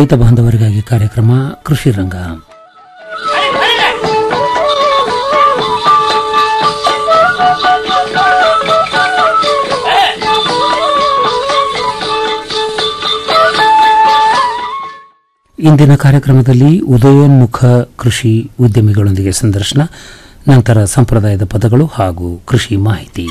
ರೈತ ಬಾಂಧವರಿಗಾಗಿ ಕಾರ್ಯಕ್ರಮ ಕೃಷಿ ರಂಗ ಇಂದಿನ ಕಾರ್ಯಕ್ರಮದಲ್ಲಿ ಉದಯೋನ್ಮುಖ ಕೃಷಿ ಉದ್ಯಮಿಗಳೊಂದಿಗೆ ಸಂದರ್ಶನ ನಂತರ ಸಂಪ್ರದಾಯದ ಪದಗಳು ಹಾಗೂ ಕೃಷಿ ಮಾಹಿತಿ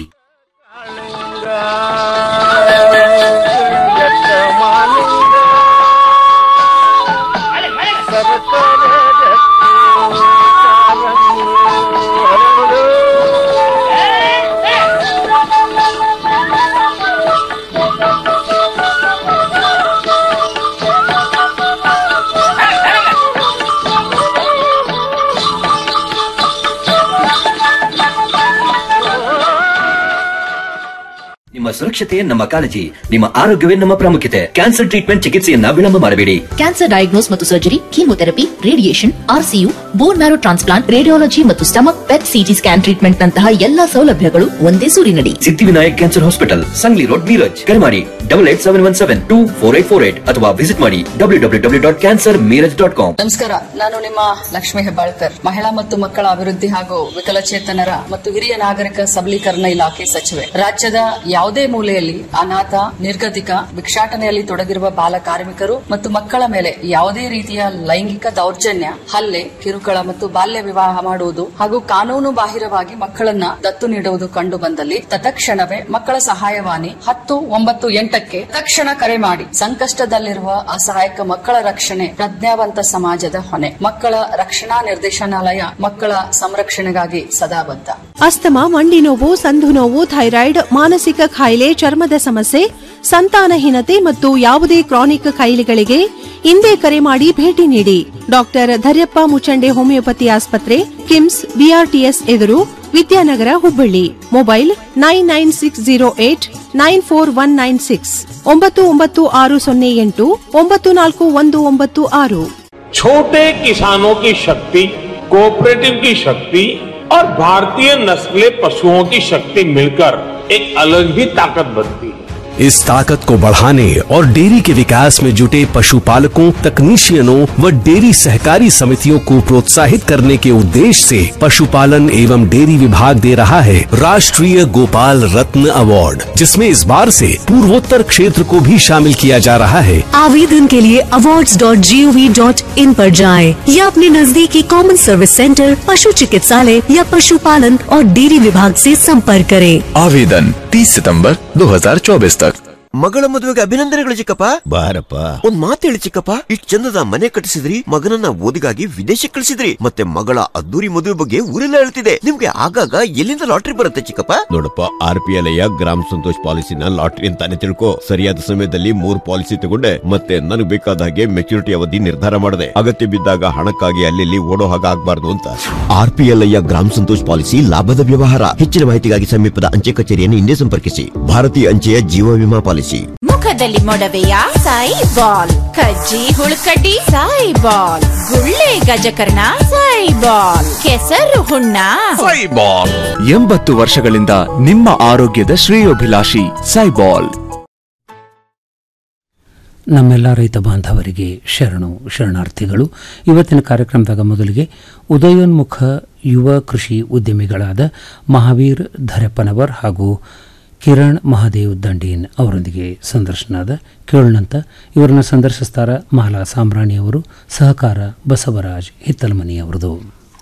ನಿಮ್ಮ ಸುರಕ್ಷತೆ ನಮ್ಮ ಕಾಳಜಿ ನಿಮ್ಮ ಆರೋಗ್ಯವೇ ನಮ್ಮ ಪ್ರಾಮುಖ್ಯತೆ ಕ್ಯಾನ್ಸರ್ ಟ್ರೀಟ್ಮೆಂಟ್ ಚಿಕಿತ್ಸೆಯನ್ನ ವಿಳಂಬ ಮಾಡಬೇಡಿ ಕ್ಯಾನ್ಸರ್ ಡಯಾಗ್ನೋಸ್ ಮತ್ತು surgery chemotherapy radiation RCU bone marrow transplant radiology ಮತ್ತು stomach PET CT scan treatment ನಂತಹ ಎಲ್ಲಾ ಸೌಲಭ್ಯಗಳು ಒಂದೇ ಸೂರಿನಡಿ Siddhivinayak cancer hospital Sangli road Miraj ಕರೆ ಮಾಡಿ double eight seven one seven two four eight four eight ಅಥವಾ ವಿಸಿಟ್ ಮಾಡಿ W W W dot cancer Miraj dot com ನಮಸ್ಕಾರ ನಾನು ನಿಮ್ಮ ಲಕ್ಷ್ಮೀ ಹೆಬ್ಬಾಳ್ಕರ್ ಮಹಿಳಾ ಮತ್ತು ಮಕ್ಕಳ ಅಭಿವೃದ್ಧಿ ಹಾಗೂ ವಿಕಲಚೇತನರ ಮತ್ತು ಹಿರಿಯ ನಾಗರಿಕ ಸಬಲೀಕರಣ ಇಲಾಖೆ ಸಚಿವೆ ರಾಜ್ಯದ ಯಾವುದೇ ಮೂಲೆಯಲ್ಲಿ ಅನಾಥ ನಿರ್ಗತಿಕ ಭಿಕ್ಷಾಟನೆಯಲ್ಲಿ ತೊಡಗಿರುವ ಬಾಲ ಕಾರ್ಮಿಕರು ಮತ್ತು ಮಕ್ಕಳ ಮೇಲೆ ಯಾವುದೇ ರೀತಿಯ ಲೈಂಗಿಕ ದೌರ್ಜನ್ಯ ಹಲ್ಲೆ ಕಿರುಕುಳ ಮತ್ತು ಬಾಲ್ಯ ವಿವಾಹ ಮಾಡುವುದು ಹಾಗೂ ಕಾನೂನು ಬಾಹಿರವಾಗಿ ಮಕ್ಕಳನ್ನ ದತ್ತು ನೀಡುವುದು ಕಂಡು ಬಂದಲ್ಲಿ ತತ್ಕ್ಷಣವೇ ಮಕ್ಕಳ ಸಹಾಯವಾಣಿ ಹತ್ತು ಒಂಬತ್ತು ಎಂಟಕ್ಕೆ ತಕ್ಷಣ ಕರೆ ಮಾಡಿ ಸಂಕಷ್ಟದಲ್ಲಿರುವ ಅಸಹಾಯಕ ಮಕ್ಕಳ ರಕ್ಷಣೆ ಪ್ರಜ್ಞಾವಂತ ಸಮಾಜದ ಹೊಣೆ ಮಕ್ಕಳ ರಕ್ಷಣಾ ನಿರ್ದೇಶನಾಲಯ ಮಕ್ಕಳ ಸಂರಕ್ಷಣೆಗಾಗಿ ಸದಾ ಬದ್ಧ ಅಸ್ತಮ ಮಂಡಿ ನೋವು ಸಂಧು ನೋವು ಥೈರಾಯ್ಡ್ ಮಾನಸಿಕ ಕಾಯಿಲೆ ಚರ್ಮದ ಸಮಸ್ಯೆ ಸಂತಾನಹೀನತೆ ಮತ್ತು ಯಾವುದೇ ಕ್ರಾನಿಕ್ ಕಾಯಿಲೆಗಳಿಗೆ ಇಂದೇ ಕರೆ ಮಾಡಿ ಭೇಟಿ ನೀಡಿ ಡಾಕ್ಟರ್ ಧರ್ಯಪ್ಪ ಮುಚಂಡೆ ಹೋಮಿಯೋಪತಿ ಆಸ್ಪತ್ರೆ ಕಿಮ್ಸ್ ಬಿಆರ್ಟಿಎಸ್ ಎದುರು Vidyanagar Hubballi mobile nine nine six zero eight nine four one nine six ಒಂಬತ್ತು ಒಂಬತ್ತು ಆರು ಸೊನ್ನೆ ಎಂಟು ಒಂಬತ್ತು ನಾಲ್ಕು ಒಂದು ಒಂಬತ್ತು ಆರು छोटे किसानों की शक्ति कोऑपरेटिव की शक्ति और भारतीय नस्ले पशुओं की शक्ति मिलकर एक अलग ही ताकत बनती है इस ताकत को बढ़ाने और डेयरी के विकास में जुटे पशुपालकों तकनीशियनों व डेयरी सहकारी समितियों को प्रोत्साहित करने के उद्देश्य से पशुपालन एवं डेयरी विभाग दे रहा है राष्ट्रीय गोपाल रत्न अवार्ड जिसमें इस बार से पूर्वोत्तर क्षेत्र को भी शामिल किया जा रहा है आवेदन के लिए awards.gov.in पर जाएं या अपने नजदीकी कॉमन सर्विस सेंटर पशु चिकित्सालय या पशुपालन और डेयरी विभाग से संपर्क करें आवेदन 30 सितंबर 2024 तक ಮಗಳ ಮದುವೆಗೆ ಅಭಿನಂದನೆಗಳು ಚಿಕ್ಕಪ್ಪ ಬಾರಪ್ಪ ಒಂದ್ ಮಾತು ಹೇಳಿ ಚಿಕ್ಕಪ್ಪ ಇಷ್ಟ್ ಚಂದದ ಮನೆ ಕಟ್ಟಿಸಿದ್ರಿ ಮಗನನ್ನ ಓದಿಗಾಗಿ ವಿದೇಶಕ್ಕೆ ಕಳಿಸಿದ್ರಿ ಮತ್ತೆ ಮಗಳ ಅದ್ದೂರಿ ಮದುವೆ ಬಗ್ಗೆ ಊರೆಲ್ಲ ಹೇಳ್ತಿದೆ ನಿಮ್ಗೆ ಆಗಾಗ ಎಲ್ಲಿಂದ ಲಾಟ್ರಿ ಬರುತ್ತೆ ಚಿಕ್ಕಪ್ಪ ನೋಡಪ್ಪ ಆರ್ ಪಿ ಎಲ್ ಗ್ರಾಮ ಸಂತೋಷ್ ಪಾಲಿಸಿನ ಲಾಟ್ರಿ ಅಂತಾನೆ ತಿಳ್ಕೊ ಸರಿಯಾದ ಸಮಯದಲ್ಲಿ ಮೂರ್ ಪಾಲಿಸಿ ತಗೊಂಡೆ ಮತ್ತೆ ನನಗೆ ಬೇಕಾದ ಹಾಗೆ ಮೆಚುರಿಟಿ ಅವಧಿ ನಿರ್ಧಾರ ಮಾಡಿದೆ ಅಗತ್ಯ ಬಿದ್ದಾಗ ಹಣಕ್ಕಾಗಿ ಅಲ್ಲಿ ಓಡೋ ಹಾಗೆ ಆಗ್ಬಾರ್ದು ಅಂತ ಆರ್ ಪಿ ಎಲ್ ಗ್ರಾಮ ಸಂತೋಷ್ ಪಾಲಿಸಿ ಲಾಭದ ವ್ಯವಹಾರ ಹೆಚ್ಚಿನ ಮಾಹಿತಿಗಾಗಿ ಸಮೀಪದ ಅಂಚೆ ಕಚೇರಿಯನ್ನು ಹಿಂದೆ ಸಂಪರ್ಕಿಸಿ ಭಾರತೀಯ ಅಂಚೆಯ ಜೀವ ವಿಮಾ ಪಾಲಿಸಿ ಮುಖದಲ್ಲಿ ಮೊಡವೆಯ ಸಾಯಿ ಬಾಲ್ ಕಜ್ಜಿ ಹುಳುಕಡ್ಡಿ ಸಾಯಿ ಬಾಲ್ ಗುಳ್ಳೆ ಗಜಕರ್ಣ ಸಾಯಿ ಬಾಲ್ ಕೆಸರು ಹುಣ್ಣ ಸೈಬಾಲ್ ಎಂಬತ್ತು ವರ್ಷಗಳಿಂದ ನಿಮ್ಮ ಆರೋಗ್ಯದ ಶ್ರೇಯೋಭಿಲಾಷಿ ಸೈಬಾಲ್ ನಮ್ಮೆಲ್ಲ ರೈತ ಬಾಂಧವರಿಗೆ ಶರಣು ಶರಣಾರ್ಥಿಗಳು ಇವತ್ತಿನ ಕಾರ್ಯಕ್ರಮದಾಗ ಮೊದಲಿಗೆ ಉದಯೋನ್ಮುಖ ಯುವ ಕೃಷಿ ಉದ್ಯಮಿಗಳಾದ ಮಹಾವೀರ್ ಧರೆಪ್ಪನವರ್ ಹಾಗೂ ಕಿರಣ್ ಮಹಾದೇವ್ ದಂಡೀನ್ ಅವರೊಂದಿಗೆ ಸಂದರ್ಶನದ ಕೇಳೋಣಂತ ಇವರನ್ನು ಸಂದರ್ಶಿಸ್ತಾರ ಮಾಲಾ ಸಾಂಬ್ರಾಣಿಯವರು ಸಹಕಾರ ಬಸವರಾಜ್ ಹಿತ್ತಲಮನಿಯವರದು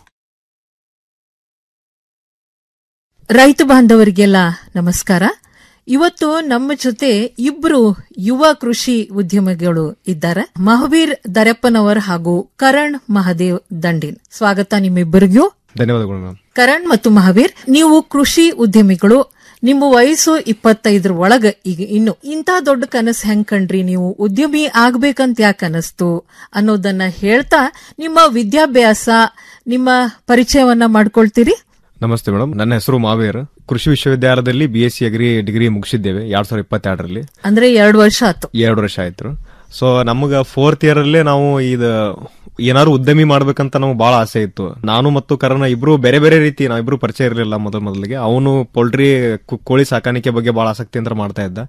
ರೈತ ಬಾಂಧವರಿಗೆಲ್ಲ ನಮಸ್ಕಾರ ಇವತ್ತು ನಮ್ಮ ಜೊತೆ ಇಬ್ರು ಯುವ ಕೃಷಿ ಉದ್ಯಮಿಗಳು ಇದ್ದಾರೆ ಮಹಾವೀರ್ ದರಪ್ಪನವರ್ ಹಾಗೂ ಕರಣ್ ಮಹಾದೇವ್ ದಂಡಿನ್ ಸ್ವಾಗತ ನಿಮ್ಮಿಬ್ಬರಿಗೂ ಧನ್ಯವಾದಗಳು ಮ್ಯಾಮ್ ಕರಣ್ ಮತ್ತು ಮಹಾವೀರ್ ನೀವು ಕೃಷಿ ಉದ್ಯಮಿಗಳು ನಿಮ್ಮ ವಯಸ್ಸು ಇಪ್ಪತ್ತೈದರ ಒಳಗ ಈಗ ಇನ್ನು ಇಂಥ ದೊಡ್ಡ ಕನಸು ಹೆಂಗ್ ಕಂಡ್ರಿ ನೀವು ಉದ್ಯಮಿ ಆಗ್ಬೇಕಂತ ಯಾಕೆ ಅನಸ್ತು ಅನ್ನೋದನ್ನ ಹೇಳ್ತಾ ನಿಮ್ಮ ವಿದ್ಯಾಭ್ಯಾಸ ನಿಮ್ಮ ಪರಿಚಯವನ್ನ ಮಾಡ್ಕೊಳ್ತೀರಿ ನಮಸ್ತೆ ಮೇಡಮ್ ನನ್ನ ಹೆಸರು ಮಾವೇರ್ ಕೃಷಿ ವಿಶ್ವವಿದ್ಯಾಲಯದಲ್ಲಿ B S C agri degree ಮುಗಿಸಿದ್ದೇವೆ ಎರಡ್ ಸಾವಿರದ ಇಪ್ಪತ್ತೆರಡರಲ್ಲಿ ಅಂದ್ರೆ ಎರಡು ವರ್ಷ ಆತು ಎರಡು ವರ್ಷ ಆಯ್ತು ಸೊ ನಮಗ ಫೋರ್ತ್ ಇಯರ್ ಅಲ್ಲೇ ನಾವು ಇದು ಏನಾದ್ರು ಉದ್ಯಮಿ ಮಾಡ್ಬೇಕಂತ ನಮ್ಗೆ ಬಹಳ ಆಸೆ ಇತ್ತು ನಾನು ಮತ್ತು ಕರಣ ಇಬ್ರು ಬೇರೆ ಬೇರೆ ರೀತಿ ನಾವಿಬ್ರು ಪರಿಚಯ ಇರಲಿಲ್ಲ ಮೊದಲ ಮೊದಲಿಗೆ ಅವನು ಪೋಲ್ಟ್ರಿ ಕೋಳಿ ಸಾಕಾಣಿಕೆ ಬಗ್ಗೆ ಬಹಳ ಆಸಕ್ತಿ ಅಂತ ಮಾಡ್ತಾ ಇದ್ದ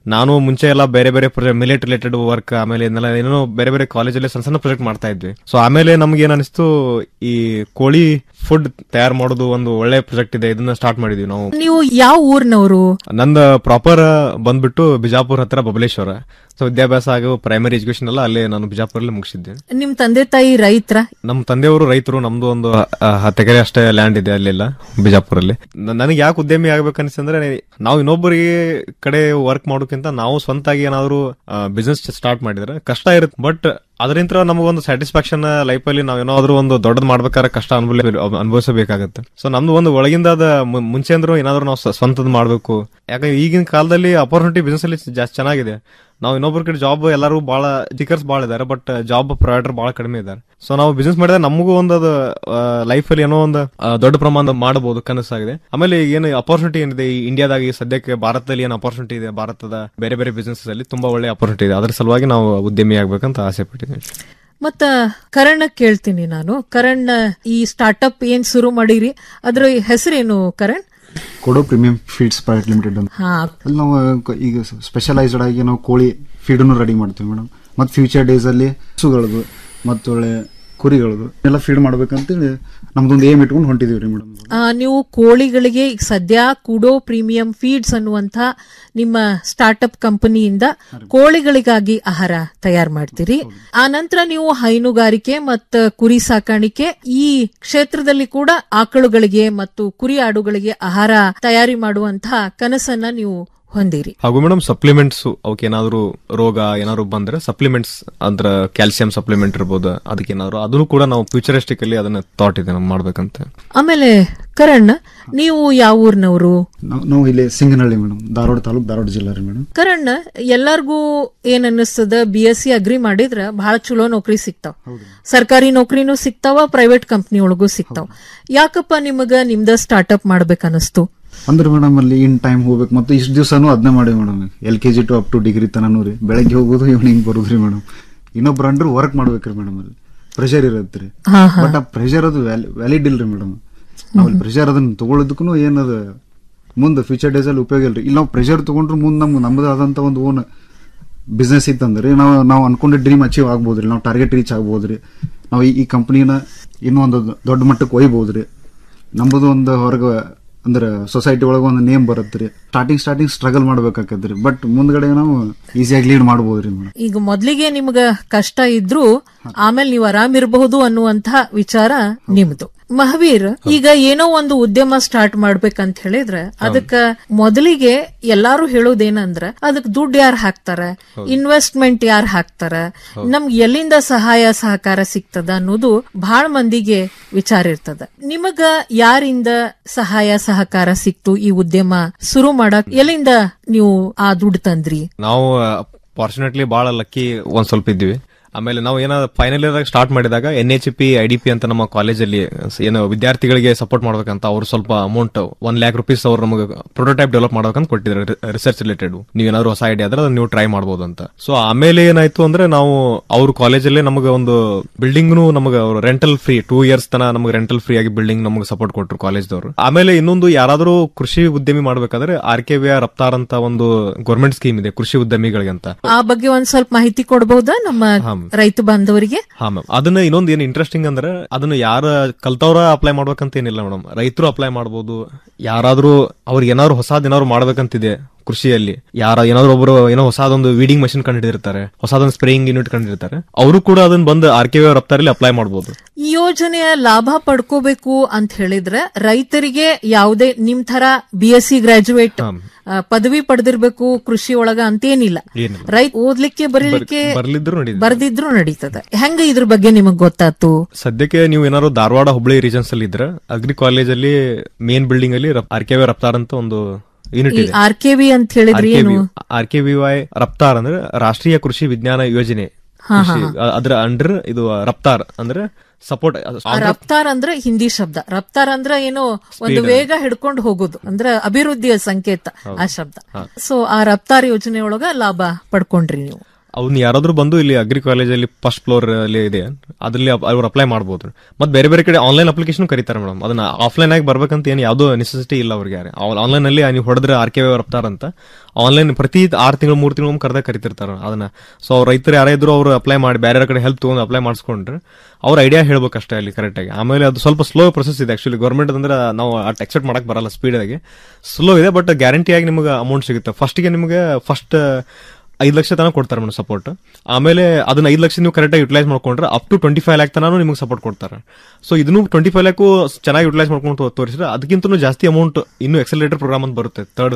ನಾನು ಮುಂಚೆ ಎಲ್ಲ ಬೇರೆ ಬೇರೆ ಪ್ರಾಜೆಕ್ಟ್ ಮಿಲೆಟ್ ರಿಲೇಟೆಡ್ ವರ್ಕ್ ಆಮೇಲೆ ಇದನ್ನೆಲ್ಲ ಏನೋ ಬೇರೆ ಬೇರೆ ಕಾಲೇಜಲ್ಲಿ ಸಣ್ಣ ಸಣ್ಣ ಪ್ರಾಜೆಕ್ಟ್ ಮಾಡ್ತಾ ಇದ್ವಿ ಸೊ ಆಮೇಲೆ ನಮ್ಗೆ ಏನ್ ಅನಿಸ್ತು ಈ ಕೋಳಿ ಫುಡ್ ತಯಾರು ಮಾಡೋದು ಒಂದು ಒಳ್ಳೆ ಪ್ರಾಜೆಕ್ಟ್ ಇದೆ ಇದನ್ನ ಸ್ಟಾರ್ಟ್ ಮಾಡಿದ್ವಿ ನಾವು ನೀವು ಯಾವ ಊರ್ನವರು ನಂದ ಪ್ರಾಪರ್ ಬಂದ್ಬಿಟ್ಟು ಬಿಜಾಪುರ ಹತ್ರ ಬಬಲೇಶ್ವರ ಸೊ ವಿದ್ಯಾಭ್ಯಾಸ ಹಾಗೂ ಪ್ರೈಮರಿ ಎಜುಕೇಶನ್ ಎಲ್ಲ ಅಲ್ಲೇ ನಾನು ಬಿಜಾಪುರಲ್ಲಿ ಮುಗಿಸಿದ್ದೆ ನಿಮ್ ತಂದೆ ತಾಯಿ ರೈತರ ನಮ್ಮ ತಂದೆಯವರು ರೈತರು ನಮ್ದು ಒಂದು ಆ, ಹತ್ತು ಎಕರೆ ಅಷ್ಟೇ ಲ್ಯಾಂಡ್ ಇದೆ ಅಲ್ಲೆಲ್ಲ ಬಿಜಾಪುರಲ್ಲಿ ನ- ನನಗೆ ಯಾಕೆ ಉದ್ಯಮಿ ಆಗ್ಬೇಕು ಅನಿಸ್ತಂದ್ರೆ ನಾವು ಇನ್ನೊಬ್ಬರಿಗೆ ಕಡೆ ವರ್ಕ್ ಮಾಡೋಕ್ಕಿಂತ ನಾವು ಸ್ವಂತಾಗಿ ಏನಾದ್ರು ಬಿಸ್ನೆಸ್ ಸ್ಟಾರ್ಟ್ ಮಾಡಿದ್ರೆ ಕಷ್ಟ ಇರುತ್ತೆ ಬಟ್ ಅದರಿಂದ ನಮಗೊಂದು ಸ್ಯಾಟಿಸ್ಫ್ಯಾಕ್ಷನ್ ಲೈಫ್ ಅಲ್ಲಿ ನಾವ್ ಏನಾದ್ರು ಒಂದು ದೊಡ್ಡದ್ ಮಾಡ್ಬೇಕಾದ್ರೆ ಕಷ್ಟ ಅನುಭವ ಅನುಭವಿಸಬೇಕಾಗತ್ತೆ ಸೊ ನಮ್ದು ಒಂದು ಒಳಗಿಂದ ಅದ ಮು- ಮುಂಚೆ ಅಂದ್ರೂ ಏನಾದ್ರು ನಾವು ಸ- ಸ್ವಂತದ್ ಮಾಡ್ಬೇಕು ಯಾಕಂದ್ರೆ ಈಗಿನ ಕಾಲದಲ್ಲಿ ಅಪರ್ಚುನಿಟಿ ಬಿಸ್ನೆಸ್ ಅಲ್ಲಿ ಜಾಸ್ತಿ ಚೆನ್ನಾಗಿದೆ ನಾವು ಇನ್ನೊಬ್ಬರ ಕಡೆ ಜಾಬ್ ಎಲ್ಲರೂ ಬಹಳ ಟೀಕರ್ಸ್ ಬಹಳ ಇದಾರೆ ಬಟ್ ಜಾಬ್ ಪ್ರೊವೈಡರ್ ಬಹಳ ಕಡಿಮೆ ಇದ್ದಾರೆ ಸೊ ನಾವು ಬಿಸ್ನೆಸ್ ಮಾಡಿದ್ರೆ ನಮಗೂ ಒಂದು ಅದು ಲೈಫ್ ಅಲ್ಲಿ ಏನೋ ಒಂದು ಆ, ದೊಡ್ಡ ಪ್ರಮಾಣದ ಮಾಡಬಹುದು ಕನಸಾಗಿದೆ ಆಮೇಲೆ ಏನು ಅಪರ್ಚುನಿಟಿ ಏನಿದೆ ಈ ಇಂಡಿಯಾದಾಗ ಈ ಸದ್ಯಕ್ಕೆ ಭಾರತದಲ್ಲಿ ಏನು ಅಪರ್ಚುನಿಟಿ ಇದೆ ಭಾರತದ ಬೇರೆ ಬೇರೆ ಬಿಸ್ನೆಸ್ ಅಲ್ಲಿ ತುಂಬಾ ಒಳ್ಳೆ ಅಪರ್ಚುನಿಟಿ ಇದೆ ಅದ್ರ ಸಲುವಾಗಿ ನಾವು ಉದ್ಯಮಿ ಆಗ್ಬೇಕಂತ ಆಸೆ ಪಟ್ಟಿದ್ದೀವಿ ಮತ್ತ ಕರಣ್ ಕೇಳ್ತೀನಿ ನಾನು ಕರಣ್ ಈ ಸ್ಟಾರ್ಟ್ಅಪ್ ಏನ್ ಶುರು ಮಾಡಿರಿ ಅದ್ರ ಹೆಸರೇನು ಕರಣ್ ಕೊಡೋ ಪ್ರೀಮಿಯಂ ಫೀಡ್ಸ್ ಪ್ರೈವೇಟ್ ಲಿಮಿಟೆಡ್ ಅಂತ ಹಾ ಅಲ್ಲಿ ನಾವು ಕ- ಈಗ ಸ್ಪೆಷಲೈಸ್ಡ್ ಆಗಿ ನಾವು ಕೋಳಿ ಫೀಡನ್ನು ರೆಡಿ ಮಾಡ್ತೀವಿ ಮೇಡಮ್ ಮತ್ತು ಫ್ಯೂಚರ್ ಡೇಸ್ ಅಲ್ಲಿ ಹಸುಗಳದು ಮತ್ತು ಒಳ್ಳೆ ಕುರಿಗಳದು ಎಲ್ಲ ಫೀಡ್ ಮಾಡ್ಬೇಕಂತೇಳಿ ನಮ್ದೊಂದು ಏಮ್ ಇಟ್ಕೊಂಡು ಹೊಂಟಿದೀವಿ ರೀ ಮೇಡಮ್ ಆ, ನೀವು ಕೋಳಿಗಳಿಗೆ ಈಗ ಸದ್ಯ ಕೂಡೋ ಪ್ರೀಮಿಯಂ ಫೀಡ್ಸ್ ಅನ್ನುವಂತ ನಿಮ್ಮ ಸ್ಟಾರ್ಟ್ಅಪ್ ಕಂಪನಿಯಿಂದ ಕೋಳಿಗಳಿಗಾಗಿ ಆಹಾರ ತಯಾರು ಮಾಡ್ತೀರಿ ಆ ನಂತರ ನೀವು ಹೈನುಗಾರಿಕೆ ಮತ್ತು ಕುರಿ ಸಾಕಾಣಿಕೆ ಈ ಕ್ಷೇತ್ರದಲ್ಲಿ ಕೂಡ ಆಕಳುಗಳಿಗೆ ಮತ್ತು ಕುರಿ ಆಡುಗಳಿಗೆ ಆಹಾರ ತಯಾರಿ ಮಾಡುವಂತಹ ಕನಸನ್ನ ನೀವು ಹೊಂದಿರಿ ಹಾಗೂ ಮೇಡಮ್ ಸಪ್ಲಿಮೆಂಟ್ಸ್ ಅವಕ್ಕೆ ಏನಾದ್ರು ರೋಗ ಏನಾದ್ರು ಬಂದ್ರೆ ಸಪ್ಲಿಮೆಂಟ್ಸ್ ಅಂದ್ರ ಕ್ಯಾಲ್ಸಿಯಂ ಸಪ್ಲಿಮೆಂಟ್ ಇರ್ಬೋದು ಅದಕ್ಕೆ ಏನಾದ್ರು ಅದನ್ನು ಕೂಡ ನಾವು ಫ್ಯೂಚರಿಸ್ಟಿಕ್ ಅಲ್ಲಿ ಅದನ್ನ ಥಾಟ್ ಇದೆ ನಮ್ಗೆ ಮಾಡ್ಬೇಕಂತ ಆಮೇಲೆ ಕರಣ್ ನೀವು ಯಾವ ಊರ್ನವರು ನಾವು ನಾವು ಇಲ್ಲಿ ಸಿಂಗನಹಳ್ಳಿ ಮೇಡಮ್ ಧಾರವಾಡ ತಾಲೂಕು ಧಾರವಾಡ ಜಿಲ್ಲಾ ರೀ ಮೇಡಮ್ ಕರಣ್ ಎಲ್ಲಾರ್ಗೂ ಏನ್ ಅನ್ನಿಸ್ತದ ಬಿ ಎಸ್ ಸಿ ಅಗ್ರಿ ಮಾಡಿದ್ರ ಬಹಳ ಚಲೋ ನೌಕರಿ ಸಿಗ್ತಾವ ಸರ್ಕಾರಿ ನೌಕರಿನೂ ಸಿಗ್ತಾವ ಪ್ರೈವೇಟ್ ಕಂಪ್ನಿ ಒಳಗೂ ಸಿಗ್ತಾವ ಯಾಕಪ್ಪ ನಿಮಗ ನಿಮ್ದ ಸ್ಟಾರ್ಟ್ಅಪ್ ಮಾಡ್ಬೇಕನ್ನಿಸ್ತು ಅಂದ್ರೆ ಮೇಡಮ್ ಅಲ್ಲಿ ಇನ್ ಟೈಮ್ ಹೋಗ್ಬೇಕು ಮತ್ತು ಇಷ್ಟು ದಿವಸನೂ ಅದನ್ನೇ ಮಾಡಿ madam L K G to up to degree ತನೂ ರೀ ಬೆಳಗ್ಗೆ ಹೋಗೋದು ಈವ್ನಿಂಗ್ ಬರೋದು ರೀ ಮೇಡಮ್ ಇನ್ನೊಬ್ರು ಅಂಡ್ರು ವರ್ಕ್ ಮಾಡ್ಬೇಕ್ರಿ ಮೇಡಮ್ ಅಲ್ಲಿ ಪ್ರೆಷರ್ ಇರತ್ತೆ ರೀ ಹಾ, ಹಾ. ಬಟ್ ಆ ಪ್ರೆಷರ್ ಅದು ವ್ಯಾಲಿಡ್ ಇಲ್ರಿ ಮೇಡಮ್ ನಾವು ಪ್ರೆಷರ್ ಅದನ್ನ ತಗೊಳ್ಳೋದಕ್ಕೂ ಏನದ ಮುಂದೆ ಫ್ಯೂಚರ್ ಡೇಸ್ ಅಲ್ಲಿ ಉಪಯೋಗ ಇಲ್ರಿ ಇಲ್ಲಿ ನಾವು ಪ್ರೆಷರ್ ತಗೊಂಡ್ರು ಮುಂದೆ ನಮ್ಗೆ ನಮ್ಮದೇ ಆದಂತ ಒಂದು ಓನ್ ಬಿಸ್ನೆಸ್ ಇತ್ತಂದ್ರೆ ನಾವು ನಾವು ಅನ್ಕೊಂಡಿದ್ದ ಡ್ರೀಮ್ ಅಚೀವ್ ಆಗ್ಬೋದ್ರಿ ನಾವು ಟಾರ್ಗೆಟ್ ರೀಚ್ ಆಗ್ಬೋದ್ರಿ ನಾವು ಈ- ಈ ಕಂಪ್ನಿನ ಇನ್ನೂ ಒಂದು ದೊಡ್ಡ ಮಟ್ಟಕ್ಕೆ ಒಯ್ಬೋದ್ರಿ ನಮ್ಮದು ಒಂದು ಹೊರಗೆ ಅಂದ್ರೆ ಸೊಸೈಟಿ ಒಳಗೆ ಒಂದು ನೇಮ್ ಬರುತ್ತೆ ರೀ ಸ್ಟಾರ್ಟಿಂಗ್ ಸ್ಟಾರ್ಟಿಂಗ್ ಸ್ಟ್ರಗಲ್ ಮಾಡ್ಬೇಕಾಕತ್ರಿ ಬಟ್ ಮುಂದ್ಗಡೆ ನಾವು ಈಸಿಯಾಗಿ ಲೀಡ್ ಮಾಡ್ಬೋದ್ರಿ ಮೇಡಮ್ ಈಗ ಮೊದ್ಲಿಗೆ ನಿಮ್ಗ ಕಷ್ಟ ಇದ್ರು ಆಮೇಲೆ ನೀವು ಆರಾಮಿರಬಹುದು ಅನ್ನುವಂತ ವಿಚಾರ ನಿಮ್ದು ಮಹಾವೀರ್ ಈಗ ಏನೋ ಒಂದು ಉದ್ಯಮ ಸ್ಟಾರ್ಟ್ ಮಾಡ್ಬೇಕಂತ ಹೇಳಿದ್ರೆ ಅದಕ್ಕ ಮೊದಲಿಗೆ ಎಲ್ಲಾರು ಹೇಳೋದೇನಂದ್ರ ಅದಕ್ ದುಡ್ಡು ಯಾರು ಹಾಕ್ತಾರ ಇನ್ವೆಸ್ಟ್ಮೆಂಟ್ ಯಾರು ಹಾಕ್ತಾರ ನಮ್ಗೆ ಎಲ್ಲಿಂದ ಸಹಾಯ ಸಹಕಾರ ಸಿಗ್ತದ ಅನ್ನೋದು ಬಹಳ ಮಂದಿಗೆ ವಿಚಾರ ಇರ್ತದ ನಿಮಗ ಯಾರಿಂದ ಸಹಾಯ ಸಹಕಾರ ಸಿಕ್ತು ಈ ಉದ್ಯಮ ಶುರು ಮಾಡಕ್ ಎಲ್ಲಿಂದ ನೀವು ಆ ದುಡ್ಡು ತಂದ್ರಿ ನಾವು ಫಾರ್ಚುನೇಟ್ಲಿ ಬಹಳ ಲಕ್ಕಿ ಒಂದ್ ಸ್ವಲ್ಪ ಇದ್ವಿ ಆಮೇಲೆ ನಾವು ಏನೋ ಫೈನಲ್ ಇಯರ್ ಸ್ಟಾರ್ಟ್ ಮಾಡಿದಾಗ N H P I D P ಅಂತ ನಮ್ಮ ಕಾಲೇಜಲ್ಲಿ ಏನು ವಿದ್ಯಾರ್ಥಿಗಳಿಗೆ ಸಪೋರ್ಟ್ ಮಾಡ್ಬೇಕಂತ ಅವ್ರು ಸ್ವಲ್ಪ ಅಮೌಂಟ್ ಒನ್ ಲ್ಯಾಕ್ ರುಪೀಸ್ ಅವ್ರು ನಮಗೆ ಪ್ರೊಟೋಟೈಪ್ ಡೆವಲಪ್ ಮಾಡ್ಬೇಕಂತ ಕೊಟ್ಟಿದ್ದಾರೆ ರಿಸರ್ಚ್ ರಿಲೇಟೆಡ್ ನೀವೇನಾದ್ರು ಹೊಸ ಐಡಿಯಾ ಆದ್ರೆ ಅದನ್ನ ನೀವು ಟ್ರೈ ಮಾಡ್ಬೋದು ಅಂತ ಸೊ ಆಮೇಲೆ ಏನಾಯ್ತು ಅಂದ್ರೆ ನಾವು ಅವ್ರ ಕಾಲೇಜಲ್ಲೇ ನಮಗೆ ಒಂದು ಬಿಲ್ಡಿಂಗ್ನು ನಮಗೆ ಅವರು ರೆಂಟಲ್ ಫ್ರೀ ಟೂ ಇಯರ್ಸ್ ತನ ನಮಗೆ ರೆಂಟಲ್ ಫ್ರೀ ಆಗಿ ಬಿಲ್ಡಿಂಗ್ ನಮಗೆ ಸಪೋರ್ಟ್ ಕೊಟ್ಟರು ಕಾಲೇಜ್ದವರು ಆಮೇಲೆ ಇನ್ನೊಂದು ಯಾರಾದ್ರೂ ಕೃಷಿ ಉದ್ಯಮಿ ಮಾಡ್ಬೇಕಾದ್ರೆ ಆರ್ ಕೆ ವಿ ರಫ್ತಾರ್ ಅಂತ ಒಂದು ಗೌರ್ಮೆಂಟ್ ಸ್ಕೀಮ್ ಇದೆ ಕೃಷಿ ಉದ್ಯಮಿಗಳಿಗೆ ಅಂತ ಆ ಬಗ್ಗೆ ಒಂದ್ ಸ್ವಲ್ಪ ಮಾಹಿತಿ ಕೊಡಬಹುದಾ ನಮ್ಮ ಹಾ. ರೈತ ಬಾಂಧವರಿಗೆ ಹಾ ಮ್ಯಾಮ್ ಅದನ್ನ ಇನ್ನೊಂದು ಏನ್ ಇಂಟ್ರೆಸ್ಟಿಂಗ್ ಅಂದ್ರೆ ಅದನ್ನ ಯಾರ ಕಲ್ತವ್ರ ಅಪ್ಲೈ ಮಾಡ್ಬೇಕಂತ ಏನಿಲ್ಲ ಮೇಡಮ್ ರೈತರು ಅಪ್ಲೈ ಮಾಡ್ಬೋದು ಯಾರಾದ್ರೂ ಅವ್ರಿಗೆ ಏನಾದ್ರು ಹೊಸದ್ ಏನಾದ್ರು ಮಾಡ್ಬೇಕಂತಿದೆ ಕೃಷಿಯಲ್ಲಿ ಯಾರ ಏನಾದ್ರು ಒಬ್ರು ಏನೋ ಹೊಸದೊಂದು ವೀಡಿಂಗ್ ಮಷಿನ್ ಕಂಡಿಡಿರ್ತಾರೆ ಹೊಸದೊಂದು ಸ್ಪ್ರೇಯಿಂಗ್ ಯೂನಿಟ್ ಕಂಡಿರ್ತಾರೆ ಅವರು ಕೂಡ ಅದನ್ನ ಬಂದು ಆರ್ ಕೆ ರಫ್ತಾರಲ್ಲಿ ಅಪ್ಲೈ ಮಾಡಬಹುದು ಈ ಯೋಜನೆಯ ಲಾಭ ಪಡ್ಕೋಬೇಕು ಅಂತ ಹೇಳಿದ್ರೆ ರೈತರಿಗೆ ಯಾವುದೇ ನಿಮ್ ತರ ಬಿ ಎಸ್ ಸಿ ಗ್ರಾಜುಯೇಟ್ ಪದವಿ ಪಡೆದಿರ್ಬೇಕು ಕೃಷಿ ಒಳಗ ಅಂತೇನಿಲ್ಲ ಏನಿಲ್ಲ. ರೈತ ಓದ್ಲಿಕ್ಕೆ ಬರೀಲಿಕ್ಕೆ ಬರ್ಲಿದ್ರು ನಡೀತದೆ. ಬರ್ದಿದ್ರು ನಡೀತದೆ ಹೆಂಗ ಇದ್ರ ಬಗ್ಗೆ ನಿಮಗ್ ಗೊತ್ತಾತು ಸದ್ಯಕ್ಕೆ ನೀವು ಏನಾದ್ರು ಧಾರವಾಡ ಹುಬ್ಳಿ ರೀಜನ್ಸ್ ಅಲ್ಲಿ ಇದ್ರೆ ಅಗ್ರಿ ಕಾಲೇಜ್ ಅಲ್ಲಿ ಮೇನ್ ಬಿಲ್ಡಿಂಗ್ ಅಲ್ಲಿ ಆರ್ ಕೆ ವಿ ರಫ್ತಾರ್ ಅಂತ ಒಂದು ಯೂನಿಟ್ ಈ ಇದೆ ಆರ್ ಕೆ ವಿ ಅಂತ ಹೇಳಿದ್ರೆ ಏನು R K V Y Raftaar ಅಂದ್ರೆ ರಾಷ್ಟ್ರೀಯ ಕೃಷಿ ವಿಜ್ಞಾನ ಯೋಜನೆ ಹಾ, ಹಾ, ಕೃಷಿ, ಅ- ಅದ್ರ ಅಂಡರ್ ಇದು ರಫ್ತಾರ್ ಅಂದ್ರೆ ಸಪೋರ್ಟ್ ಆ ರಫ್ತಾರ್ ಅಂದ್ರೆ ಹಿಂದಿ ಶಬ್ದ ರಫ್ತಾರ್ ಅಂದ್ರೆ ಏನು ಒಂದು Speed. ವೇಗ ಹಿಡ್ಕೊಂಡು ಹೋಗೋದು ಅಂದ್ರೆ ಅಭಿವೃದ್ಧಿಯ ಸಂಕೇತ ಆ ಶಬ್ದ ಸೊ ಆ ರಫ್ತಾರ್ ಯೋಜನೆ ಒಳಗ ಲಾಭ ಪಡ್ಕೊಂಡ್ರಿ ನೀವು ಅವ್ನ ಯಾರಾದ್ರೂ ಬಂದು ಇಲ್ಲಿ ಅಗ್ರಿ ಕಾಲೇಜಲ್ಲಿ ಫಸ್ಟ್ ಫ್ಲೋರ್ ಅಲ್ಲಿ ಇದೆ ಅದ್ರಲ್ಲಿ ಅಪ್- ಅವ್ರು ಅಪ್ಲೈ ಮಾಡಬಹುದು ಮತ್ತೆ ಬೇರೆ ಬೇರೆ ಕಡೆ ಆನ್ಲೈನ್ ಅಪ್ಲಿಕೇಶನ್ ಕರೀತಾರೆ ಮೇಡಮ್ ಅದನ್ನ ಆಫ್ಲೈನ್ ಆಗಿ ಬರ್ಬೇಕಂತ ಏನು ಯಾವುದೋ ನೆಸೆಸಿಟಿ ಇಲ್ಲ ಅವ್ರಿಗೆ ಯಾರು ಆನ್ಲೈನ್ ಅಲ್ಲಿ ನೀವು ಹೊಡೆದ್ರೆ ಆರ್ ಕೆ ಬರ್ತಾರಂತ ಆನ್ಲೈನ್ ಪ್ರತಿ ಆರು ತಿಂಗಳು ಮೂರು ತಿಂಗಳು ಕರೆದ ಕರಿತಿರ್ತಾರ ಅದನ್ನ ಸೊ ಅವ್ರ ರೈತರು ಯಾರೇ ಇದ್ರು ಅವ್ರು ಅಪ್ಲೈ ಮಾಡಿ ಬೇರೆ ಕಡೆ ಹೆಲ್ಪ್ ತಗೊಂಡು ಅಪ್ಲೈ ಮಾಡಿಸ್ಕೊಂಡ್ರೆ ಅವ್ರ ಐಡಿಯಾ ಹೇಳ್ಬೇಕಷ್ಟೇ ಅಲ್ಲಿ ಕರೆಕ್ಟ್ ಆಗಿ ಆಮೇಲೆ ಅದು ಸ್ವಲ್ಪ ಸ್ಲೋ ಪ್ರೊಸೆಸ್ ಇದೆ ಆಕ್ಚುಲಿ ಗೌರ್ಮೆಂಟ್ ಅಂದ್ರೆ ನಾವು ಅಟ್ ಎಕ್ಸೆಪ್ಟ್ ಮಾಡಕ್ ಬರಲ್ಲ ಸ್ಪೀಡ್ ಆಗಿ ಸ್ಲೋ ಇದೆ ಬಟ್ ಗ್ಯಾರಂಟಿ ಆಗಿ ನಿಮಗೆ ಅಮೌಂಟ್ ಸಿಗುತ್ತೆ ಫಸ್ಟ್ಗೆ ನಿಮಗೆ ಫಸ್ಟ್ ಐದು ಲಕ್ಷ ತನಕ ಕೊಡ್ತಾರೆ ಮೇಡಮ್ ಸಪೋರ್ಟ್ ಆಮೇಲೆ ಅದನ್ನ ಐದು ಲಕ್ಷ ನೀವು ಕರೆಕ್ಟಾಗಿ ಯುಟಿಲೈಸ್ ಮಾಡ್ಕೊಂಡ್ರೆ up to twenty five lakh ತನಕ ನಿಮಗೆ ಸಪೋರ್ಟ್ ಕೊಡ್ತಾರೆ ಸೊ ಇದನ್ನು ಟ್ವೆಂಟಿ ಫೈವ್ ಲ್ಯಾಕು ಚೆನ್ನಾಗಿ ಯುಟಿಲೈಸ್ ಮಾಡ್ಕೊಂಡು ತೋ- ತೋರಿಸಿದ್ರೆ ಅದಕ್ಕಿಂತ ಜಾಸ್ತಿ ಅಮೌಂಟ್ ಇನ್ನು ಎಕ್ಸಲೇಟರ್ ಪ್ರೋಗ್ರಾಮ್ ಅಂತ ಬರುತ್ತೆ ಥರ್ಡ್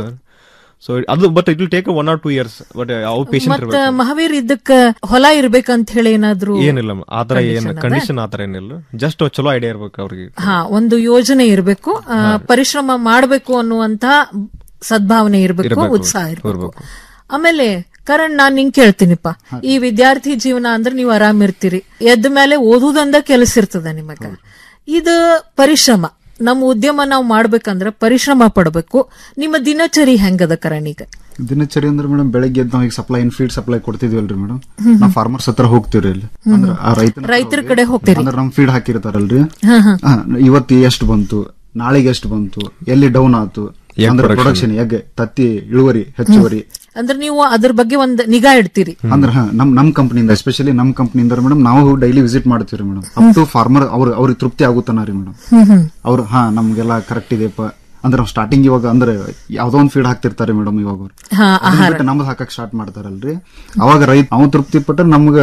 ಸೊ ಅದು but it will take one or two years but ಯಾವ ಪೇಷಂಟ್ ಮತ್ತ ಇರಬೇಕು ಮಹಾವೀರ್ ಇದಕ್ಕ ಹೊಲ ಇರ್ಬೇಕಂತ ಹೇಳಿ ಏನಾದ್ರು ಏನಿಲ್ಲ ಆ ತರ ಏನ್ condition ಅದ? ಕಂಡೀಷನ್ ಆ ತರ ಏನಿಲ್ಲ ಜಸ್ಟ್ ಚಲೋ ಐಡಿಯಾ ಇರ್ಬೇಕು ಅವ್ರಿಗೆ ಹಾ ಒಂದು ಯೋಜನೆ ಇರಬೇಕು ಪರಿಶ್ರಮ ಮಾಡಬೇಕು ಅನ್ನುವಂತ ಸದ್ಭಾವನೆ ಇರಬೇಕು ಇರ್ಬೇಕು, ಉತ್ಸಾಹ ಇರಬೇಕು ಇರ್ಬೇಕು. ಆಮೇಲೆ ಕರಣ್ ನಾನ್ ನಿಂಗ್ ಕೇಳ್ತೀನಿಪ್ಪ ಈ ವಿದ್ಯಾರ್ಥಿ ಜೀವನ ಅಂದ್ರೆ ನೀವು ಆರಾಮ್ ಇರ್ತೀರಿ ಎದ್ದ ಮೇಲೆ ಓದುದಂದ ಕೆಲಸ ಇರ್ತದ ನಿಮಗ ಇದು ಪರಿಶ್ರಮ ನಮ್ಮ ಉದ್ಯಮ ನಾವು ಮಾಡ್ಬೇಕಂದ್ರ ಪರಿಶ್ರಮ ಪಡ್ಬೇಕು ನಿಮ್ಮ ದಿನಚರಿ ಹೆಂಗದ ಕರಣ್ ಈಗ ದಿನಚರಿ ಅಂದ್ರೆ ಮೇಡಮ್ ಬೆಳಗ್ಗೆ ಎದ್ದು ನಾವು ಈಗ ಸಪ್ಲೈ ಇನ್ ಫೀಡ್ ಸಪ್ಲೈ ಕೊಡ್ತಿದ್ವಲ್ರಿ ಮೇಡಮ್ ಹ್ಮ್. ನಾವು ಫಾರ್ಮರ್ಸ್ ಹತ್ರ ಹೋಗ್ತಿವ್ರಿ ಇಲ್ಲಿ ಹ್ಮ್. ಅಂದ್ರೆ ಆ ರೈತನ ರೈತರ ಕಡೆ ಹೋಗ್ತೀರಿ ಅಂದ್ರೆ ನಮ್ ಫೀಡ್ ಹಾಕಿರ್ತಾರಲ್ರಿ ಹಾ, ಹಾ. ಹಾ, ಇವತ್ತು ಎಷ್ಟು ಬಂತು ನಾಳೆಗೆ ಎಷ್ಟು ಬಂತು ಎಲ್ಲಿ ಡೌನ್ ಆತು Egg ಅಂದ್ರೆ production. ಪ್ರೊಡಕ್ಷನ್ ಎಗ್ ತತ್ತಿ ಇಳುವರಿ ಹೆಚ್ಚುವರಿ ಅಂದ್ರೆ ನೀವು ಅದ್ರ ಬಗ್ಗೆ ಒಂದ್ ನಿಗಾ ಇಡ್ತೀರಿ ಅಂದ್ರೆ ಹಾ, ನಮ್ ನಮ್ ಕಂಪ್ನಿಯಿಂದ ಎಸ್ಪೆಷಲಿ ನಮ್ ಕಂಪ್ನಿಯಿಂದ ಮೇಡಮ್ ನಾವು ಡೈಲಿ ವಿಸಿಟ್ ಮಾಡ್ತೀವಿ ಮೇಡಮ್ ಅಪ್ ಟು ಫಾರ್ಮರ್ ಅವ್ರ ಅವ್ರಿಗೆ ತೃಪ್ತಿ ಆಗುತ್ತಾನ ರೀ ಮೇಡಮ್ ಹ್ಮ್ ಹ್ಮ್ ಅವ್ರು ಹಾ ನಮ್ಗೆಲ್ಲ ಕರೆಕ್ಟ್ ಇದೆಪ್ಪ ಅಂದ್ರೆ ಸ್ಟಾರ್ಟಿಂಗ್ ಇವಾಗ ಅಂದ್ರೆ ಯಾವ್ದೋ ಒಂದ್ ಫೀಡ್ ಹಾಕ್ತಿರ್ತಾರೆ ಮೇಡಮ್ ಇವಾಗ ಅವ್ರು ಹಾ ಅದನ್ನ ಆಹಾರ ಬಿಟ್ಟು ನಮ್ದು ಹಾಕಕ್ ಸ್ಟಾರ್ಟ್ ಮಾಡ್ತಾರಲ್ರಿ ಅವಾಗ ರೈತ ಅವ್ ತೃಪ್ತಿ ಪಟ್ರೆ ನಮ್ಗ